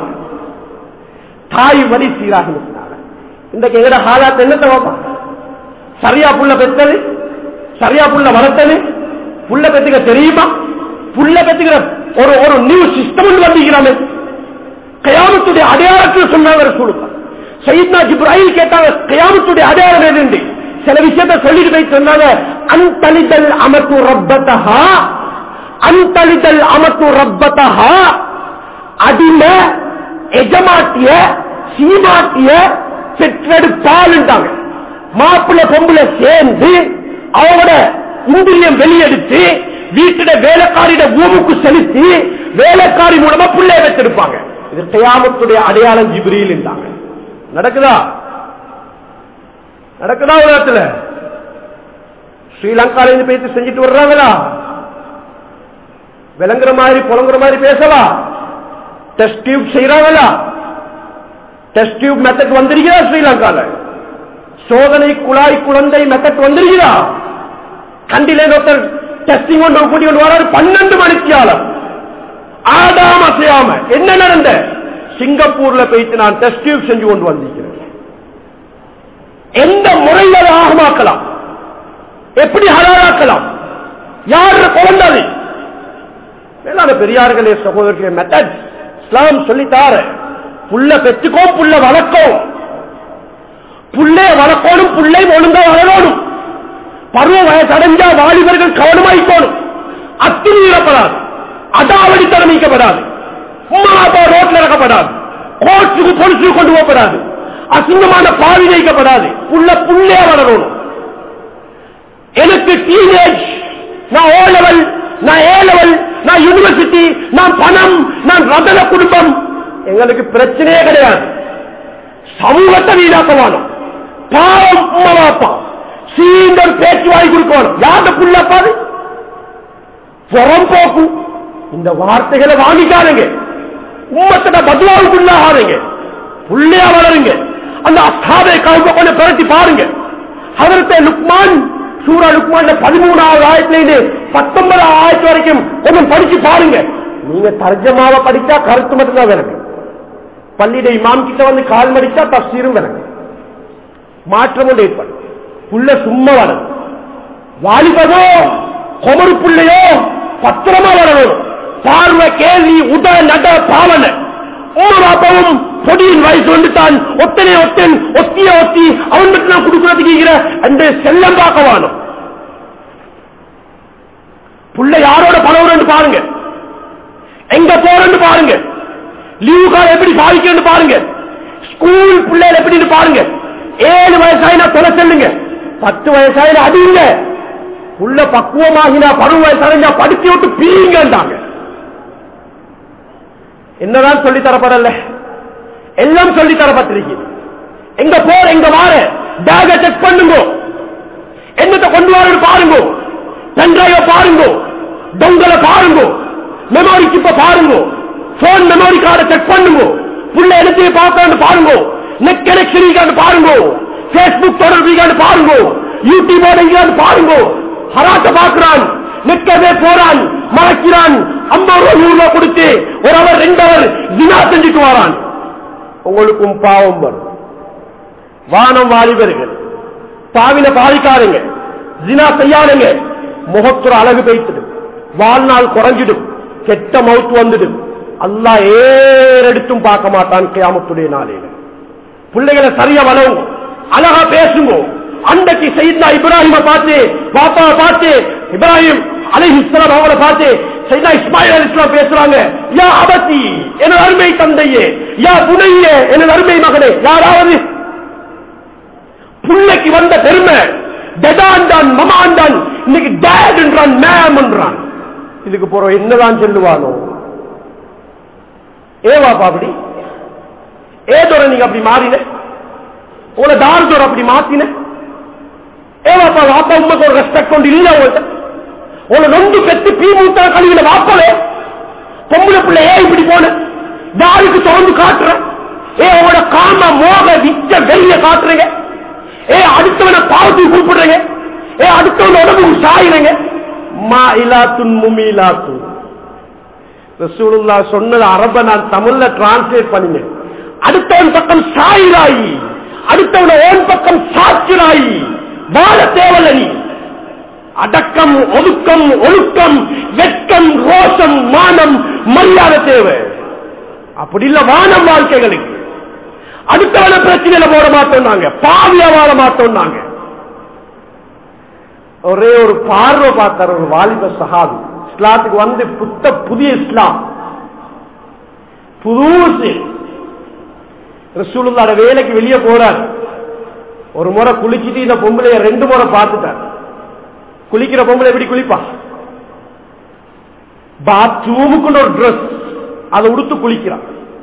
தாய் வரி சீராக இருந்தாங்க இன்றைக்கு எங்கட ஹாலாத் என்ன தவப்பா சரியா புள்ள பெத்தது சரியா புள்ள வளர்த்தது புள்ள பெத்துக்க தெரியுமா புள்ள பெத்துக்கிற ஒரு ஒரு நியூ சிஸ்டம் வந்திருக்கிறாமே கயாமத்துடைய அடையாளத்தில் சொன்னாங்க சொல்லுங்க சைத்னா ஜிப்ராஹில் கேட்டாங்க கயாமத்துடைய அடையாளம் எது சில விஷயத்த சொல்லிட்டு போய் சொன்னாங்க அந்தளிதல் அமத்து ரப்பத்தஹா அந்தளிதல் அமத்து ரப்பத்தஹா அடிமை எஜமாட்டிய சீமாட்டிய பெற்றெடுப்பாளுண்டாங்க மாப்பிள்ள பொம்புல சேர்ந்து அவங்களோட இந்திரியம் வெளியெடுத்து வீட்டுட வேலைக்காரிட ஊமுக்கு செலுத்தி வேலைக்காரி மூலமா பிள்ளைய வச்சிருப்பாங்க இது கயாமத்துடைய அடையாளம் ஜிபிரியில் இருந்தாங்க நடக்குதா நடக்குதா உலகத்துல ஸ்ரீலங்கால இருந்து பேசி செஞ்சுட்டு வர்றாங்களா விளங்குற மாதிரி புலங்குற மாதிரி பேசவா டெஸ்ட் டியூப் செய்யறாங்களா டெஸ்ட் டியூப் மெத்தட் வந்திருக்கிறா ஸ்ரீலங்கால சோதனை குழாய் குழந்தை மெத்தட் வந்திருக்கிறா கண்டிலே ஒருத்தர் டெஸ்டிங் ஒன்று கூட்டி கொண்டு வராரு பன்னெண்டு மணிக்கு ஆளம் ஆடாம அசையாம என்ன நடந்த சிங்கப்பூர்ல போயிட்டு நான் டெஸ்ட் டியூப் செஞ்சு கொண்டு வந்திருக்கிறேன் எந்த முறையில் ஆகமாக்கலாம் எப்படி ஹலாலாக்கலாம் யாரு குழந்தது மேலான பெரியார்களே சகோதரர்களே மெத்தட் இஸ்லாம் சொல்லித்தார புள்ள பெற்றுக்கோ புள்ள வளர்க்கும் புள்ளைய வளர்க்கணும் புள்ளை ஒழுங்கா வளரணும் பருவ வயசு அடைஞ்சா வாலிபர்கள் கவனமாய்க்கணும் அத்துமீறப்படாது அடாவடி தலைமைக்கப்படாது உமாபா ரோட்ல இறக்கப்படாது கோர்ட்டுக்கு பொலிசுக்கு கொண்டு போகப்படாது அசிங்கமான பாவி வைக்கப்படாது புள்ள புள்ளையா வளரணும் எனக்கு டீனேஜ் நான் ஓ லெவல் நான் ஏ லெவல் நான் யூனிவர்சிட்டி நான் பணம் நான் ரதன குடும்பம் எங்களுக்கு பிரச்சனையே கிடையாது சமூகத்தை வீடாக்க வேணும் பாவம் உமாப்பா சீண்டர் பேச்சு வாங்கி கொடுக்கணும் யார்கிட்ட புள்ளப்பாது புறம் போக்கும் இந்த வார்த்தைகளை வாங்கிக்காருங்க உம்மத்திட பதுவாவுக்குள்ளாகாருங்க புள்ளையா வளருங்க அந்த அஸ்தாதை கவுக்க கொஞ்சம் பிரட்டி பாருங்க அதற்கு லுக்மான் சூரா லுக்மான் பதிமூணாவது ஆயிரத்துல பத்தொன்பதாவது ஆயிரத்து வரைக்கும் கொஞ்சம் படிச்சு பாருங்க நீங்க தர்ஜமாவை படிச்சா கருத்து மட்டும்தான் விளக்கு பள்ளியிட இமாம் கிட்ட வந்து கால் மடிச்சா தப்சீரும் விளக்கு மாற்றம் ஒன்று ஏற்படும் புள்ள சும்மா வளரும் வாலிபதோ கொமரு புள்ளையோ பத்திரமா வளரும் பார்வை கேள்வி உட நட பாவனை பாப்பாவும் பொடியின் வயசு வந்துட்டான் ஒத்தனை ஒத்தன் ஒத்திய ஒத்தி அவன் மட்டும் நான் கொடுக்கறதுக்கு அந்த செல்லம் பார்க்க வாணும் புள்ள யாரோட பழகுறன்னு பாருங்க எங்க போறன்னு பாருங்க லீவு காலம் எப்படி பாதிக்கணும்னு பாருங்க ஸ்கூல் பிள்ளைகள் எப்படின்னு பாருங்க ஏழு வயசாயினா தொலை செல்லுங்க பத்து வயசாயினா அடிங்க உள்ள பக்குவமாகினா பருவ வயசானா படிச்சு விட்டு பீங்கன்றாங்க என்னதான் சொல்லி தரப்படல எல்லாம் சொல்லி தரப்பட்டிருக்கு எங்க போற எங்க வார பேக செக் பண்ணுங்க என்னத்தை கொண்டு வரணும் பாருங்க பென்ட்ரைவ பாருங்க டொங்கலை பாருங்க மெமரி சிப்ப பாருங்க போன் மெமரி கார்டை செக் பண்ணுங்க புள்ள எடுத்து பார்க்கணும் பாருங்க நெட் கனெக்ஷன் பாருங்க பேஸ்புக் தொடர்பு பாருங்க யூடியூப் பாருங்க ஹராத்த பார்க்கிறான் நெக்கவே போறான் மறைக்கிறான் ஐம்பது ரூபாய் நூறு ரூபாய் கொடுத்து ஒரு அவர் ரெண்டு அவர் தினா செஞ்சுட்டு வரான் உங்களுக்கும் பாவம் வரும் வானம் வாலிபர்கள் பாவில பாதிக்காதுங்க ஜினா செய்யாதுங்க முகத்துற அழகு பேசிடும் வாழ்நாள் குறைஞ்சிடும் கெட்ட மவுத்து வந்துடும் அல்லா ஏறெடுத்தும் பார்க்க மாட்டான் கியாமத்துடைய நாளையில பிள்ளைகளை சரியா வளவும் அழகா பேசுங்க அன்றைக்கு செய்தா இப்ராஹிம பார்த்து பாப்பாவை பார்த்து இப்ராஹிம் அலை இஸ்லாம் அவங்கள பார்த்து செய்தா இஸ்மாயில் அலி இஸ்லாம் பேசுறாங்க யா அபத்தி எனது அருமை தந்தையே யா புனையே எனது அருமை மகனே யாராவது பிள்ளைக்கு வந்த பெருமை டெடாண்டான் மமாண்டான் இன்னைக்கு டேட் என்றான் மேம் என்றான் இதுக்கு போற என்னதான் சொல்லுவானோ ஏவாப்பா அப்படி ஏதோட நீங்க அப்படி மாறின உங்களை தாரத்தோட அப்படி மாத்தின ஏவாப்பா வாப்பா உண்மைக்கு ஒரு ரெஸ்பெக்ட் கொண்டு இல்ல உங்கள்கிட்ட உங்களை நொந்து பெத்து பீ மூத்தா கழிவுல வாப்பவே பொம்பளை பிள்ளை ஏன் இப்படி போன யாருக்கு தொடர்ந்து காட்டுற ஏ உங்களோட காம மோக விச்ச வெளிய காட்டுறீங்க ஏ அடுத்தவனை பாவத்துக்கு கூப்பிடுறீங்க ஏ அடுத்தவன உடம்புக்கு சாயிறீங்க மா இலாத்துன் முமிலாத்துன் ரசூலுல்லா சொன்னது அரப நான் தமிழ்ல டிரான்ஸ்லேட் பண்ணினேன் அடுத்தவன் பக்கம் சாயிராயி அடுத்தவன ஓன் பக்கம் சாட்சிராயி வாழ தேவல நீ அடக்கம் ஒதுக்கம் ஒழுக்கம் வெட்கம் ரோஷம் மானம் மரியாதை தேவை அப்படி இல்ல வானம் வாழ்க்கைகளுக்கு அடுத்தவன பிரச்சனையில போட மாட்டோம் நாங்க பாவியா வாழ மாட்டோம் நாங்க ஒரே ஒரு பார்வை பார்த்தார் ஒரு வாலிப சஹாபி இஸ்லாத்துக்கு வந்து புத்த புதிய இஸ்லாம் புதுசு ரசூலுல்லாட வேலைக்கு வெளியே போறார் ஒரு முறை குளிச்சுட்டு இந்த பொம்பளைய ரெண்டு முறை பார்த்துட்டார் குளிக்கிற பொம்பளை எப்படி குளிப்பா பாத்ரூமுக்குள்ள ஒரு ட்ரெஸ் அதை உடுத்து குளிக்கிறான்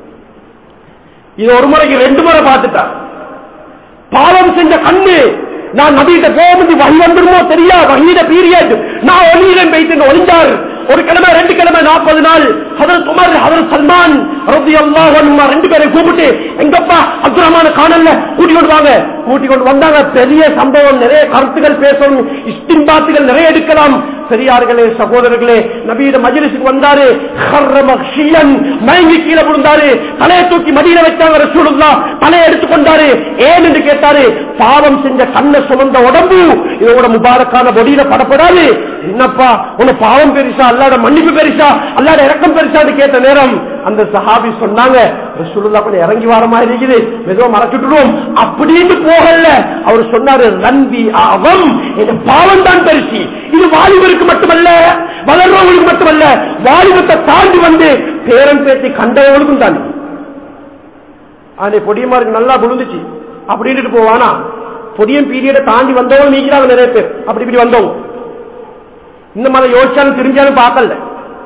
இது ஒரு முறைக்கு ரெண்டு முறை பார்த்துட்டார் பாவம் செஞ்ச கண்ணு நான் நபிகிட்ட போகும்போது வழி வந்துருமோ தெரியா வகையிட பீரியட் நான் ஒளியிடம் வைத்து ஒளிஞ்சார் ஒரு கிழமை ரெண்டு கிழமை நாற்பது நாள் ஹதரத் உமர் ஹதரத் சல்மான் ரவி அல்லாஹ் ரெண்டு பேரை கூப்பிட்டு எங்கப்பா அப்துல் ரஹ்மான காணல்ல கூட்டி கொண்டு வாங்க கூட்டி கொண்டு வந்தாங்க பெரிய சம்பவம் நிறைய கருத்துகள் பேசணும் இஸ்திம்பாத்துகள் நிறைய எடுக்கலாம் பெரியார்களே சகோதரர்களே நபீட மஜிலிசுக்கு வந்தாரு ஹர்ரமக்ஷியன், மயங்கி கீழே விழுந்தாரு தலையை தூக்கி மடியில வச்சாங்க ரசூலுல்லா தலையை எடுத்து கொண்டாரு ஏன் என்று கேட்டாரு பாவம் செஞ்ச கண்ணை சுமந்த உடம்பு இதோட முபாரக்கான பொடியில படப்படாது என்னப்பா உன பாவம் பெருசா அல்லாட மன்னிப்பு பெருசா அல்லாட இறக்கம் பெருசான்னு கேட்ட நேரம் அந்த சஹாபி சொன்னாங்க ரசூலுல்லா கொஞ்சம் இறங்கி வர மாதிரி இருக்குது மெதுவா மறைச்சுட்டுருவோம் அப்படின்னு போகல அவர் சொன்னாரு நன்பி அவம் இந்த பாவம் தான் பெருசி இது வாலிபருக்கு மட்டுமல்ல வளர்றவங்களுக்கு மட்டுமல்ல வாலிபத்தை தாண்டி வந்து பேரம் பேத்தி கண்டவங்களுக்கும் தாண்டி ஆனே பொடியமாருக்கு நல்லா விழுந்துச்சு அப்படின்ட்டு போவானா பொடியம் பீரியட தாண்டி வந்தவங்க நீக்கிறாங்க நிறைய பேர் அப்படி இப்படி வந்தவங்க இந்த மாதிரி யோசிச்சாலும் திரும்பியாலும் பார்க்கல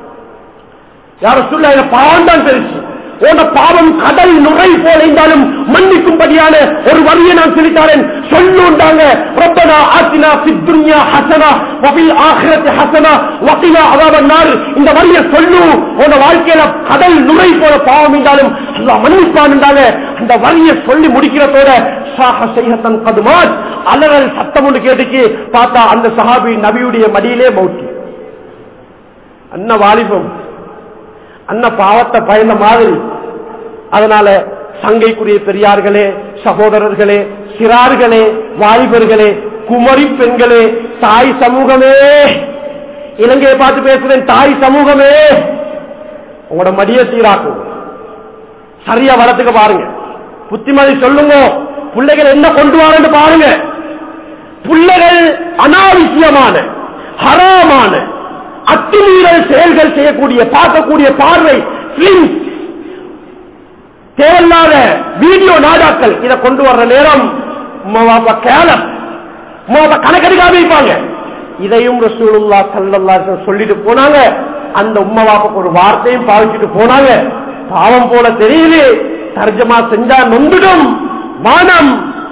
யார சொல்ல பாவம் தான் பெருசு உன பாவம் கடல் நுரை போல இருந்தாலும் மன்னிக்கும்படியான ஒரு வழியை நான் சொல்லித்தாரேன் சொல்லுண்டாங்க ரப்பனா ஆத்தினா சித்துன்யா ஹசனா வபில் ஆகிரத்து ஹசனா வகிலா அதாவது இந்த வழியை சொல்லு உன வாழ்க்கையில கடல் நுரை போல பாவம் இருந்தாலும் அல்லா மன்னிப்பான்டாங்க அந்த வழியை சொல்லி முடிக்கிறதோட சாக செய்யத்தன் கதுமான் அலறல் சத்தம் ஒன்று கேட்டுச்சு பார்த்தா அந்த சஹாபி நபியுடைய மடியிலே மௌட்டி அன்ன வாலிபம் அன்ன பாவத்தை பயந்த மாதிரி அதனால சங்கைக்குரிய பெரியார்களே சகோதரர்களே சிறார்களே வாலிபர்களே குமரி பெண்களே தாய் சமூகமே இலங்கையை பார்த்து பேசுறேன் தாய் சமூகமே உங்களோட மடிய சீராக்கும் சரியா வளர்த்துக்க பாருங்க புத்திமதி சொல்லுங்க பிள்ளைகள் என்ன கொண்டு வரன்னு பாருங்க பிள்ளைகள் அனாவசியமான ஹராமான அத்துமீறல் செயல்கள் செய்யக்கூடிய பார்க்கக்கூடிய பார்வை பிலிம்ஸ் தேவையில்லாத வீடியோ நாடாக்கள் இதை கொண்டு வர்ற நேரம் கேலம் கணக்கெடுக்காம வைப்பாங்க இதையும் ரசூலுல்லா சல்லல்லா சொல்லிட்டு போனாங்க அந்த உம்மா பாப்பாக்கு ஒரு வார்த்தையும் பாவிச்சுட்டு போனாங்க பாவம் போல தெரியுது தர்ஜமா செஞ்சா நொந்துடும் வானம்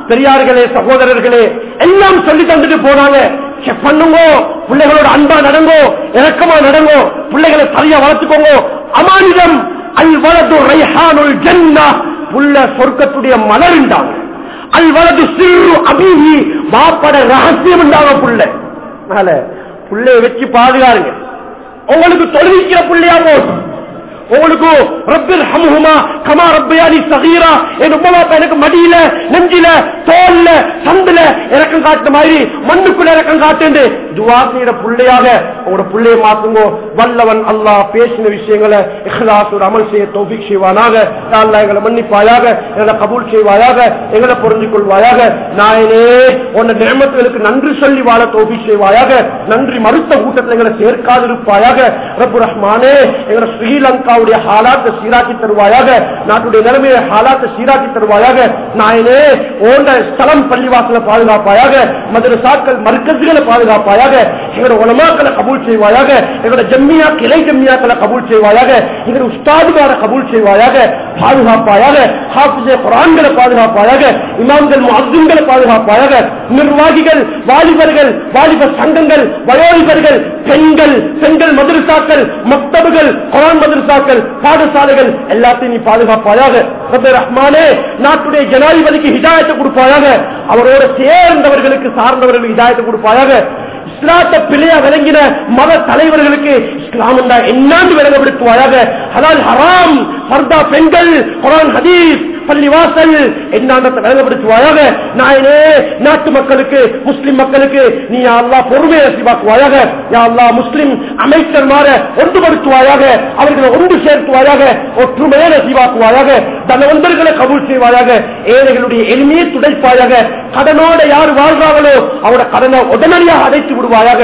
பெரியார்களே சகோதரர்களே எல்லாம் சொல்லி தந்துட்டு போனாங்க செக் பண்ணுங்க பிள்ளைகளோட அன்பா நடங்கோ இறக்கமா நடங்கோ பிள்ளைகளை சரியா வளர்த்துக்கோங்க அமானிதம் அல் வலது ரைஹானுல் ஜன்னா புள்ள சொர்க்கத்துடைய மலர்ந்தாங்க அல் வலது சிறு அபிஹி மாப்பட ரகசியம் உண்டாக புள்ள அதனால புள்ளைய வச்சு பாதுகாருங்க உங்களுக்கு தொழுவிக்கிற புள்ளையா போதும் உங்களுக்கு ரப்பில் ஹமுஹுமா கமா ரப்பயானி சகீரா என் உமா எனக்கு மடியில நெஞ்சில தோல்ல சந்துல இறக்கம் காட்டுற மாதிரி மண்ணுக்குள்ள இறக்கம் காட்டு துவாசியோட புள்ளையாக உங்களோட புள்ளைய மாத்துங்க வல்லவன் அல்லாஹ் பேசின விஷயங்களை இஹ்லாசோட அமல் செய்ய தௌஃபிக் செய்வானாக யா அல்லாஹ் எங்களை மன்னிப்பாயாக எங்களை கபூல் செய்வாயாக எங்களை புரிஞ்சு கொள்வாயாக நாயனே உன்ன நியமத்துகளுக்கு நன்றி சொல்லி வாழ தௌஃபிக் செய்வாயாக நன்றி மறுத்த கூட்டத்தில் எங்களை சேர்க்காதிருப்பாயாக ரப்பு ரஹ்மானே எங்களை ஸ்ரீலங்காவுடைய ஹாலாத்தை சீராக்கி தருவாயாக நாட்டுடைய நிலைமையை ஹாலாத்தை சீராக்கி தருவாயாக நாயனே ஓண்ட ஸ்தலம் பள்ளிவாசல பாதுகாப்பாயாக மதுரசாக்கள் மர்க்கசுகளை பாதுகாப்பாயாக எங்களோட உலமாக்களை கபூல் செய்வாயாக எங்களோட ஜம்மியா கிளை ஜம்மியாக்களை கபூல் செய்வாயாக எங்களோட உஸ்தாதுகார கபூல் செய்வாயாக பாதுகாப்பாயாக ஹாஃபிஸே குரான்களை பாதுகாப்பாயாக இமாம்கள் முஅத்தின்களை பாதுகாப்பாயாக நிர்வாகிகள் வாலிபர்கள் வாலிப சங்கங்கள் வயோதிபர்கள் பெண்கள் பெண்கள் மதரசாக்கள் மக்தபுகள் குரான் மதரசாக்கள் பாடசாலைகள் எல்லாத்தையும் நீ பாதுகாப்பாயாக ரப்பே ரஹ்மானே நாட்டுடைய ஜனாதிபதிக்கு ஹிதாயத்தை கொடுப்பாயாக அவரோட சேர்ந்தவர்களுக்கு சார்ந்தவர்களுக்கு ஹிதாயத்தை கொடுப்பாயாக இஸ்லாத்தை பிள்ளையா விளங்கின மத தலைவர்களுக்கு இஸ்லாம் என்றா என்னாண்டு விளங்கப்படுத்துவாயாக ஹலால் ஹராம் ஃபர்தா பெண்கள் குரான் ஹதீஸ் பள்ளிவாசல் என்னாண்டத்தை விளங்கப்படுத்துவாயாக நாயனே நாட்டு மக்களுக்கு முஸ்லிம் மக்களுக்கு நீ யா அல்லாஹ் பொறுமையை நசிவாக்குவாயாக யா அல்லாஹ் முஸ்லிம் அமைச்சர்மார ஒன்றுபடுத்துவாயாக அவர்களை ஒன்று சேர்த்துவாயாக ஒற்றுமையை நசிவாக்குவாயாக தனவந்தர்களை கபூல் செய்வாயாக ஏழைகளுடைய எளிமையை துடைப்பாயாக கடனோட யார் வாழ்றாங்களோ அவரோட கடனை உடனடியாக அடைத்து விடுவாயாக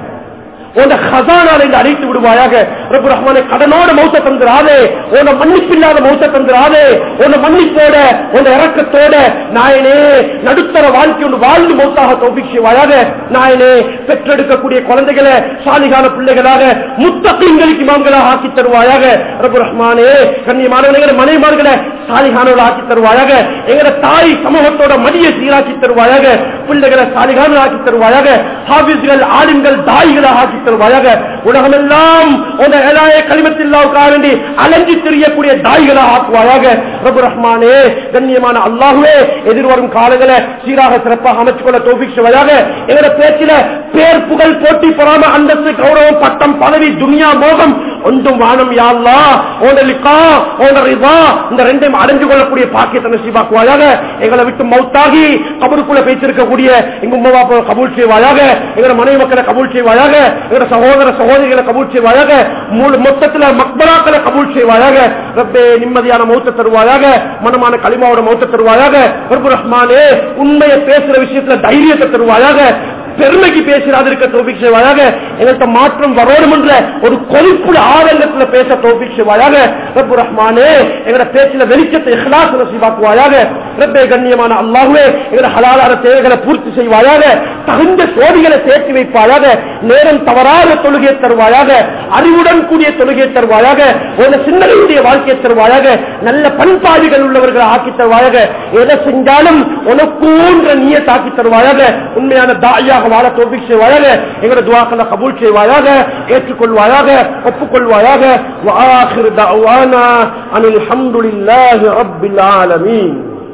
உன்னை ஹசானால் என்று அழைத்து விடுவாயாக ரப்பு ரஹ்மானை கடனோட மௌத்த தந்துராதே உன்னை மன்னிப்பில்லாத மௌத்த தந்துராதே உன்னை மன்னிப்போட உன்னை இறக்கத்தோட நாயனே நடுத்தர வாழ்க்கை ஒன்று வாழ்ந்து மௌத்தாக தௌபிக் செய்வாயாக நாயனே பெற்றெடுக்கக்கூடிய குழந்தைகளை சாலிகான பிள்ளைகளாக முத்தகங்களுக்கு இமாம்களாக ஆக்கி தருவாயாக ரப்பு ரஹ்மானே கண்ணியமானவர்களை மனைமார்களை சாலிகானவர்கள் ஆக்கி தருவாயாக எங்கட தாய் சமூகத்தோட மடியை சீராக்கி தருவாயாக பிள்ளைகளை சாலிகான ஆக்கி தருவாயாக ஹாபிஸ்கள் ஆளுங்கள் தாய்களாக ஆக்கி தருவாயாக உலகமெல்லாம் உன்னை ஏழாய கலிமத்தில்லாவுக்காக வேண்டி அலைஞ்சு தெரியக்கூடிய தாய்களாக ஆக்குவாயாக ரபு ரஹ்மானே கண்ணியமான அல்லாஹுவே எதிர்வரும் காலங்களை சீராக சிறப்பாக அமைத்துக் கொள்ள தோபிக் செய்வதாக எங்களோட பேச்சில பேர் புகழ் போட்டி பொறாம அந்தஸ்து கௌரவம் பட்டம் பதவி துனியா மோகம் ஒன்றும் வானம் யாழ்லா ஓடலிக்கா ஓடரிவா இந்த ரெண்டையும் அடைஞ்சு கொள்ளக்கூடிய பாக்கியத்தை நசீபாக்குவாயாக எங்களை விட்டு மௌத்தாகி கபருக்குள்ள பேசிருக்கக்கூடிய எங்க உமா பாப்பா கபூல் செய்வாயாக எங்களோட மனைவி மக்களை கபூல் செய்வாயாக எங்களோட சகோதர சகோதரிகளை கபூல் செய்வாயாக மூணு மொத்தத்துல மக்பராக்களை கபூல் செய்வாயாக ரப்பே நிம்மதியான மௌத்த தருவாயாக மனமான களிமாவோட மௌத்த தருவாயாக ரப்பு ரஹ்மானே உண்மையை பேசுற விஷயத்துல தைரியத்தை தருவாயாக பெருமைக்கு பேசுறாது இருக்க தோபிக் செய்வாயாக எங்கள்கிட்ட மாற்றம் வரோடும் என்ற ஒரு கொதிப்புல ஆதங்கத்துல பேச தோபிக் செய்வாயாக ரப்பு ரஹ்மானே எங்களோட பேச்சில வெளிச்சத்தை இஹ்லாஸ் நசீபாக்குவாயாக ரப்பே கண்ணியமான அல்லாஹுவே எங்களோட ஹலாலான தேவைகளை பூர்த்தி செய்வாயாக தகுந்த சோதிகளை சேர்த்து வைப்பாயாக நேரம் தவறாத தொழுகை தருவாயாக அறிவுடன் கூடிய தொழுகை தருவாயாக ஒரு சிந்தனையுடைய வாழ்க்கையை தருவாயாக நல்ல பண்பாடுகள் உள்ளவர்களை ஆக்கி தருவாயாக எதை செஞ்சாலும் உனக்கூன்ற நீய தாக்கி தருவாயாக உண்மையான தாயாக வாழ தோப்பிக் செய்வாயாக எங்களோட துவாக்களை கபூல் செய்வாயாக ஏற்றுக்கொள்வாயாக ஒப்புக்கொள்வாயாக وآخر دعوانا أن الحمد لله رب العالمين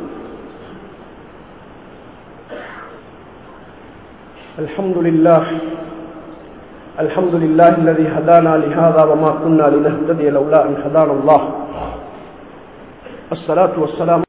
الحمد لله الحمد لله الذي هدانا لهذا وما كنا لنهتدي لولا أن هدانا الله الصلاة والسلام